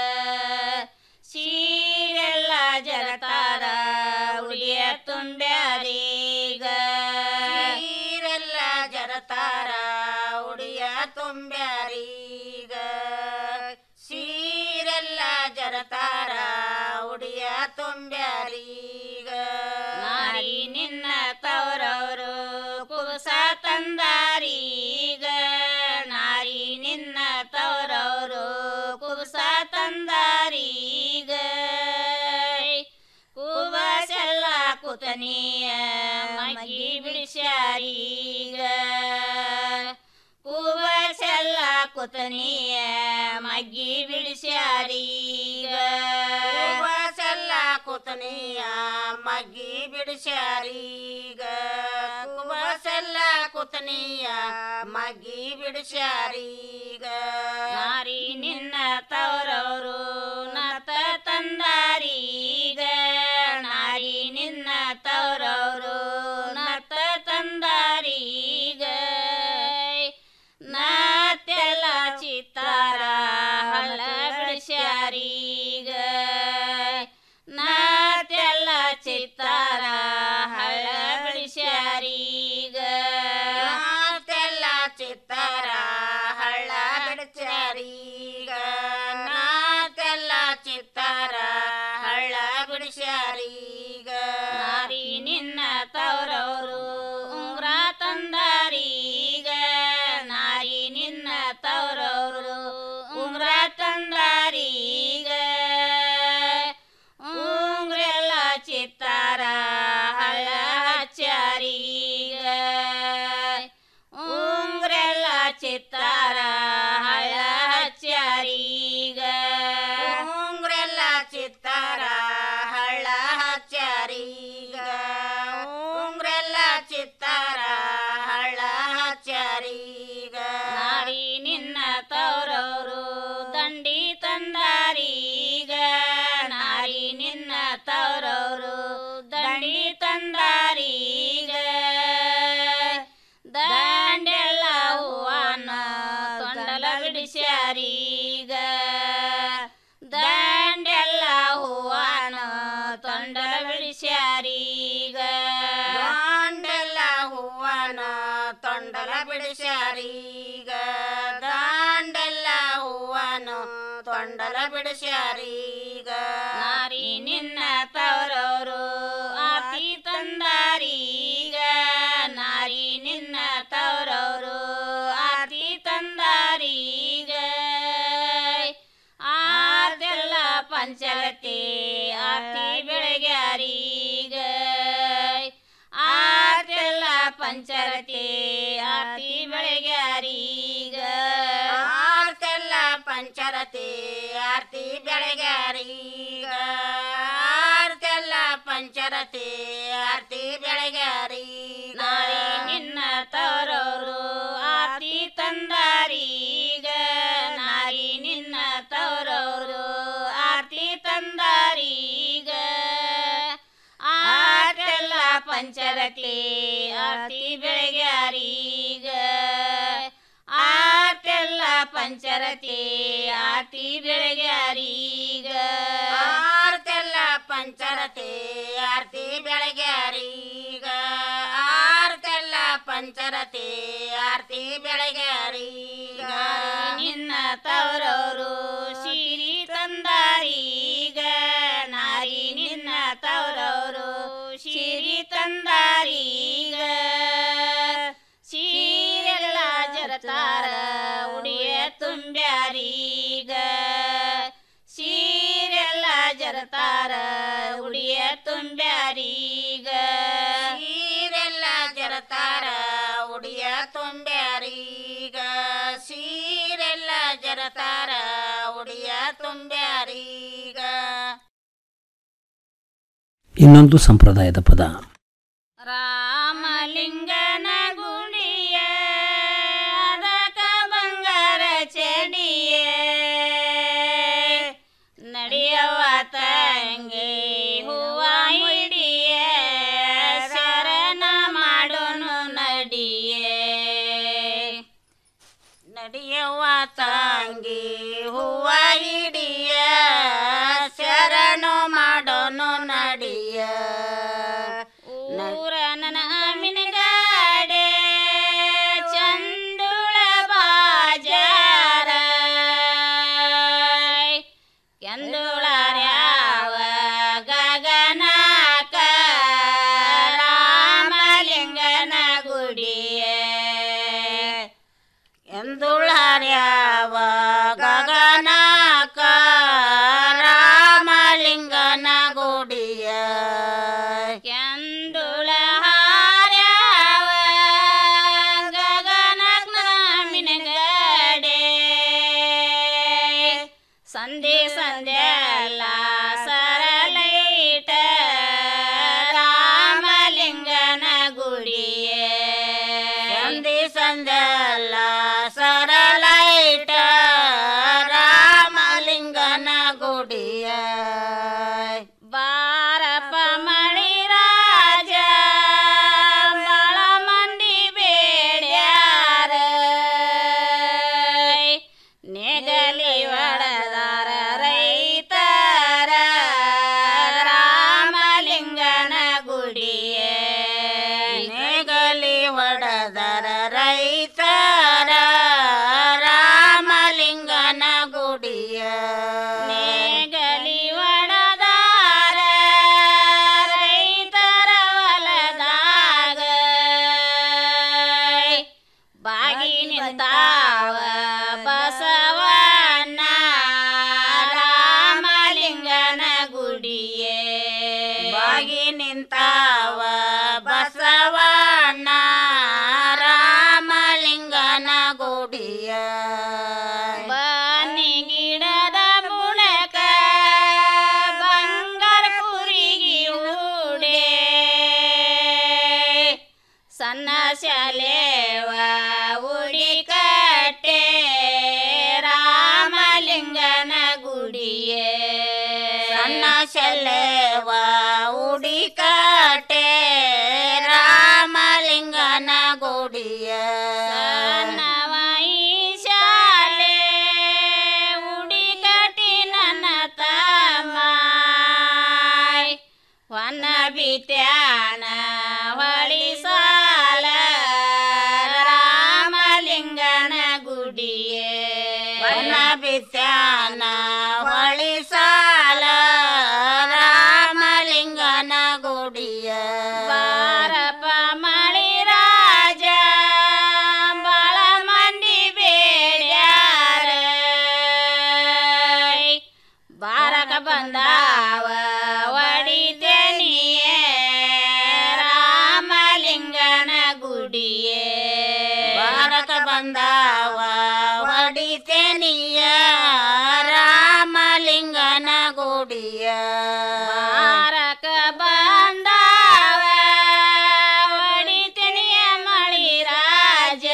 ಸೀರೆಲ್ಲ ಜರತಾರ ಉಡಿಯ ತುಂಬ್ಯಾರೀಗ ಸೀರೆಲ್ಲ ಜರತಾರ ಉಡಿಯ ತುಂಬ್ಯಾರೀಗ ಸೀರೆಲ್ಲ ಜರತಾರ ಉಡಿಯ ತುಂಬ್ಯಾರೀಗ ನಾರಿ ನಿನ್ನ ತವರವರು ಕುಬಸ ತಂದಾರೀಗ ನಾರಿ ನಿನ್ನ ತವರವರು ಕುಬಸ ತಂದಾರೀಗ ಕುಬಸೆಲ್ಲ ಕುತನಿಯ ಮಗಿ ಬಿಡಿಸ್ಯಾರೀಗ ಕುಬಸೆಲ್ಲ ಕುತನಿಯ ಮಗ್ಗಿ ಬಿಡಿಸ್ಯಾರೀಗ ಕುಬಸೆಲ್ಲ ಕುತನಿಯ ಮಗ್ಗಿ ಬಿಡಿಸ್ಯಾರೀಗ ಕುಬಸೆಲ್ಲ ಕುತನಿಯ ಮಗ್ಗಿ ಬಿಡಿಸ್ಯಾರೀಗ ನಾರಿ ನಿನ್ನ ತವರವರು ನತ ತಂದಾರೀಗ ನಾರಿ ನಿನ್ನ ತವರವರು ನತ ತಂದಾರೀಗ ನಾತೆಲ್ಲ ಚಿತ್ತಾರ ಹಳ್ಳ ಬಿಡಿಸ್ಯಾರೀಗ ನಾತೆಲ್ಲ ಚಿತ್ತಾರ ಹಳ್ಳ ಬಿಡಿಸ್ಯಾರೀಗ ನಾತೆಲ್ಲ ಚಿತ್ತಾರ ಹಳ್ಳ ಬಿಡಿಸ್ಯಾರೀಗ ನಾತೆಲ್ಲ ಚಿತ್ತಾರ ಹಳ್ಳ ಬಿಡಿಸ್ಯಾರೀಗ ನಾರಿ ನಿನ್ನ ತವರವರು ಉಂಗ್ರ ತಂದಾರೀಗ ನಾರಿ ನಿನ್ನ ತವರವರು ಉಂಗ್ರ ತಂದಾರೀಗ ಉಂಗ್ರೆಲ್ಲ ಚಿತ್ತಾರ ಹಳ್ಳ ಹಚ್ಚಾರೀಗ ಉಂಗ್ರೆಲ್ಲ ಚಿತ್ತಾರ ಹಳ್ಳ ಹಚ್ಚಾರೀಗ ಉಂಗ್ರೆಲ್ಲ ಚಿತ್ತಾರ ಹಳ್ಳ ಹಚ್ಚಾರೀಗ ಉಂಗ್ರೆಲ್ಲ ಚಿತ್ತಾರ ಹಳ್ಳ ಹಚ್ಚಾರೀಗ ನಾರಿ ನಿನ್ನ ತವರವರು ದಂಡಿ ತಂದಾರೀಗ ನಾರಿ ನಿನ್ನ ತವರವರು ದಂಡಿ ತಂದಾರೀಗ ದಂಡೆಲ್ಲ ಹೂವನ ತೊಂಡಲ ಬಿಡಿಸ್ಯಾರೀಗ ದಂಡೆಲ್ಲ ಹೂವನ ತೊಂಡಲ ಬಿಡಿಸ್ಯಾರೀಗ ದಂಡೆಲ್ಲ ಹೂವನ ತೊಂಡಲ ಬಿಡಿಸ್ಯಾರೀಗ ದಂಡೆಲ್ಲ ಹೂವನು ತೊಂಡಲ ಬಿಡಿಸ್ಯಾರೀಗ ನಾರಿ ನಿನ್ನ ತವರವರು ಆತಿ ತಂದಾರೀಗ ನಾರಿ ನಿನ್ನ ತವರವರು ಆತಿ ತಂದಾರೀಗ ಆದೆಲ್ಲ ಪಂಚರತಿ ಆತಿ ಬೆಳಗ್ಯಾರೀಗ ಆದೆಲ್ಲ ಪಂಚರತಿ ಆತಿ ಬೆಳಗ್ಯಾರೀಗ ಆರ್ತೆಲ್ಲ ಪಂಚರತಿ ಆರ್ತಿ ಬೆಳಗ್ಯಾರೀಗ ಆರ್ತೆಲ್ಲ ಪಂಚರತಿ ಆರ್ತಿ ಬೆಳಗ್ಯಾರೀಗ ನಾರಿ ನಿನ್ನ ತವರವರು ಆರ್ತಿ ತಂದಾರೀಗ ನಾರಿ ನಿನ್ನ ತವರವರು ಆರ್ತಿ ತಂದಾರೀಗ ಆರ್ತೆಲ್ಲ ಪಂಚರತಿ ಆರ್ತಿ ಬೆಳಗ್ಯಾರೀಗ ಆರ್ತೆಲ್ಲ ಪಂಚರತಿ ಆರ್ತಿ ಬೆಳಗ್ಯಾರೀಗ ಆರ್ತೆಲ್ಲ ಪಂಚರತಿ ಆರ್ತಿ ಬೆಳಗ್ಯಾರೀಗ ಆರ್ತೆಲ್ಲ ಪಂಚರತಿ ಆರ್ತಿ ಬೆಳಗ್ಯಾರೀಗ ನಿನ್ನ ತವರವರು ಸಿರಿ ತಂದಾರೀಗ ನಾರಿ ನಿನ್ನ ತವರವರು ಸಿರಿ ತಂದಾರೀಗ ಸೀರೆಲ್ಲ ಜರತಾರ ಉಡಿಯ ತುಂಬ್ಯಾರೀಗ ಸೀರೆಲ್ಲ ಜರತಾರ ಉಡಿಯ ತುಂಬ್ಯಾರೀಗ ಸೀರೆಲ್ಲ ಜರತಾರ ಉಡಿಯ ತುಂಬ್ಯಾರೀಗ ಸೀರೆಲ್ಲ ಜರತಾರ ಉಡಿಯ ತುಂಬ್ಯಾರೀಗ ಇನ್ನೊಂದು ಸಂಪ್ರದಾಯದ ಪದ ರಾಮಲಿಂಗನ ಗುಡಿಯ ಅದಕ ಬಂಗಾರ ಚೆಡಿಯ ನಡೆಯವ ತಂಗೆ ಹೂವ ಹಿಡಿಯ ಶರಣ ಮಾಡೋನು ನಡಿಯೇ ನಡೆಯವ ತಂಗಿ ಹೂವ ಹಿಡಿಯ ಶರಣ ಮಾಡೋನು ನಡಿಯ ಊರ ನನ್ನ ಮಿನಗಾಡೆ ಚಂದುಳ ಬಾಜಾರ ಕೆಂದುಳರ್ಯಾವ ಗಗನಾಕ ರಾಮಲಿಂಗನ ಗುಡಿಯ ಎಂದುಳರ್ಯಾವ ಗಗನಾಕ ರಾಮಲಿಂಗನ ಗುಡಿಯ ಕೆಂದುಳ ಹಾರ್ಯಾವ ಗಗನಕ್ ಮಿನಗಡೆ ಸಂಧಿ ಸಂಧ್ಯಲ್ಲ ನಿಂತಾವ ಬಸವಣ್ಣ ರಾಮಲಿಂಗನ ಗುಡಿಯ ಬನ್ನಿ ಗಿಡದ ಬುಣಕ ಬಂಗಾರ ಕುರಿಗಿ ಉಡೆ ಸಣ್ಣ ಶಾಲೆವ ಉಡಿ ಕಟ್ಟೆ ರಾಮಲಿಂಗನ ಗುಡಿಯೇ ಸಣ್ಣ ಶಾಲೆವ ಉಡಿ ಕಟ್ಟೆ ರಾಮಲಿಂಗನ ಗುಡಿಯ ಸಣ್ಣವಾಯಿ ಶಾಲೆ ಉಡಿ ಕಟ್ಟಿ ನನ್ನ ತಮ್ಮ ವನ ಬಿತ್ಯಾನ ಹೊಳಿ ಸಾಲ ರಾಮಲಿಂಗನ ಗುಡಿಯೇ ವನ ಬಿತ್ಯಾನ ಹೊಳಿ ಸಾಲ ರಾಮಲಿಂಗನ ಗುಡಿಯ ಬಾರಪ ಮಳಿ ರಾಜ ಬಾಳ ಮಂದಿ ಬೇಡ್ಯಾರ ಬಾರಕ ಬಂದಾವ ಒಡಿದೆನಿಯೇ ರಾಮಲಿಂಗನ ಗುಡಿಯೇ ಬಾರಕ ಬಂದಾವ ಒಡಿತೆನಿಯ ರಾಮಲಿಂಗನ ಗುಡಿಯ ಬಾರಕ ಬಂದಾವ ಒಡಿತೆನಿಯ ಮಳಿ ರಾಜ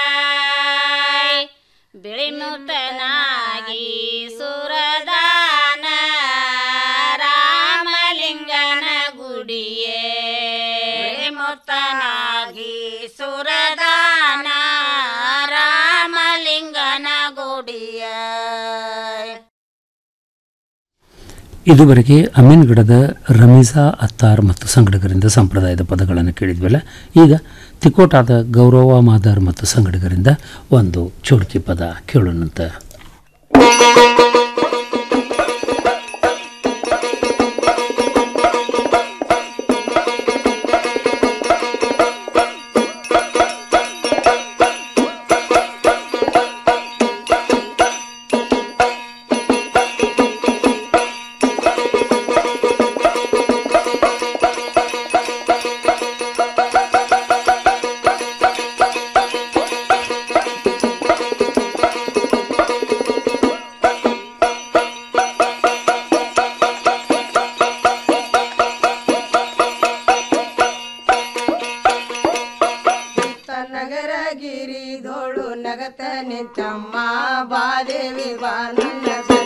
ಬಿಳಿಮುತನಾಗಿ ಸುರದಾನ ರಾಮಲಿಂಗನ ಗುಡಿಯೇ ಬಿಳಿಮುತನಾಗಿ ಸುರದಾನ ರಾಮಲಿಂಗನ ಗುಡಿಯ ಇದುವರೆಗೆ ಅಮೀನ್ಗಡದ ರಮೀಜಾ ಅತ್ತಾರ್ ಮತ್ತು ಸಂಗಡಿಗರಿಂದ ಸಂಪ್ರದಾಯದ ಪದಗಳನ್ನು ಕೇಳಿದ್ವಲ್ಲ ಈಗ ತಿಕೋಟಾದ ಗೌರವ ಮಾದಾರ್ ಮತ್ತು ಸಂಗಡಿಗರಿಂದ ಒಂದು ಚೋಡ್ತಿ ಪದ ಕೇಳೋಣಂತ ನಗರ ಗಿರಿ ಧೋಳು ನಗತ ನಿಂತಮ್ಮ ಬಾದೇವಿ ಬಾ ನನ್ನ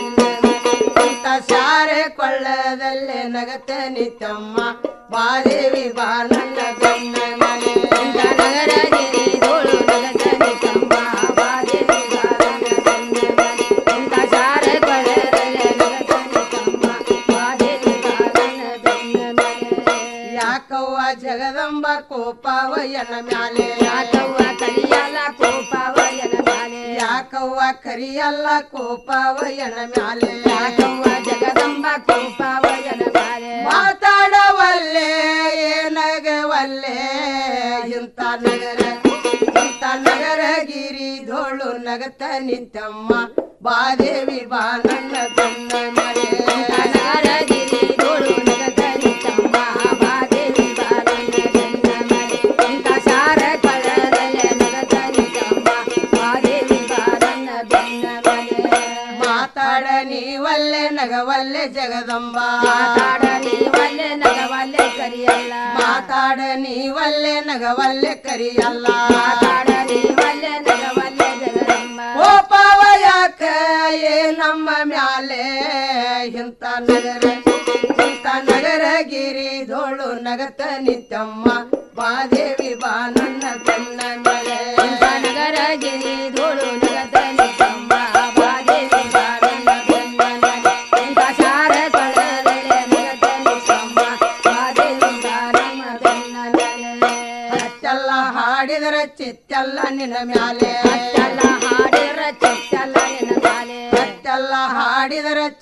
ಅಂತ ಸಾರೆ ಕೊಳ್ಳದಲ್ಲೇ ನಗತ ನಿಂತಮ್ಮ ಬಾದೇವಿ ಬಾ ನನ್ನ ಗಣ್ಣ ಮನೆ ಅಂತ ನಗರ ಗಿರಿ ಧೋಳು ನಗತ ನಿಂತಮ್ಮ ಬಾದೇವಿ ಬಾ ನನ್ನ ಗಣ್ಣ ಮನೆ ಅಂತ ಸಾರೆ ಕೊಳ್ಳದಲ್ಲೇ ನಗತ ನಿಂತಮ್ಮ ಬಾದೇವಿ ಬಾ ನನ್ನ ಗಣ್ಣ ಮನೆ ಯಾಕವ್ವ ಜಗದಂಬ ಕೋಪವಯನ ಮ್ಯಾಲೆ ಯಾಕವ್ವ ಕರಿಯಲ್ಲ ಕೋಪವಯನ ಮ್ಯಾಲೆ ಯಾಕವ್ವ ಕರಿಯಲ್ಲ ಕೋಪವಯನ ಮ್ಯಾಲೆ ಯಾಕವ್ವ ಜಗದಂಬ ಕೋಪವಯನ ಮ್ಯಾಲೆ ಮಾತಾಡವಲ್ಲೆ ಏನಗವಲ್ಲೆ ಇಂಥ ನಗರ ಇಂಥ ನಗರ ಗಿರಿ ಧೋಳು ನಗತ ನಿಂತಮ್ಮ ಬಾದೇವಿ ಬಾ ನನ್ನ ಕಣ್ಣ ಮರೆ ನಗರ ಗಿರಿ ಧೋಳು ನಗತ ನಿಂತಮ್ಮ ಬಾದೇವಿ ಬಾ ನನ್ನ ಕಣ್ಣ ಮರೆ ಇಂಥ ಸಾರ ಕಳದಲೆ ನಗತ ನಿಂತಮ್ಮ ಬಾದೇವಿ ಬಾ ನನ್ನ ಬೆನ್ನ ಮರೆ ಮಾತಾಡ ನೀವಲ್ಲೆ ನಗವಲ್ಲೆ ಜಗದಂಬ ಮಾತಾಡ ನೀವಲ್ಲೆ ನಗವಲ್ಲೆ ಕರಿಯಲ್ಲ ಮಾತಾಡ ನೀವಲ್ಲೆ ನಗವಲ್ಲೆ ಕರಿಯಲ್ಲ ಮಾತಾಡ ನೀವಲ್ಲೆ ನಗವಲ್ಲೆ ಜಗದಂಬ ಓ ಪಾವ ಯಾಕ ಏ ನಮ್ಮ ಮ್ಯಾಲೆ ಇಂಥ ನಗರ ಇಂಥ ನಗರ ಗಿರಿ ಧೋಳು ನಗತ ನಿಂತಮ್ಮ ಬಾದೇವಿ ಬಾ ನನ್ನ ಕಣ್ಣ ಮಳೆ ಇಂಥ ನಗರ ಗಿರಿ ಧೋಳು ನಗತ ನಿಂತಮ್ಮ ಬಾದೇವಿ ಬಾ ನನ್ನ ಕಣ್ಣ ಮಳೆ ಇಂಥ ಸಾರ ಕಳಲೆ ನಗತ ನಿಂತಮ್ಮ ಬಾದೇವಿ ಬಾ ನಮ್ಮ ಕಣ್ಣ ಮಳೆ ಹಚ್ಚಲ್ಲ ಹಾಡಿದರ ಚಿತ್ತಲ್ಲ ನಿನ್ನ ಮ್ಯಾಲೆ ಹಚ್ಚಲ್ಲ ಹಾಡಿದರ ಚಿತ್ತಲ್ಲ ನಿನ್ನ ಮ್ಯಾಲೆ ಹಚ್ಚಲ್ಲ ಹಾಡಿದರ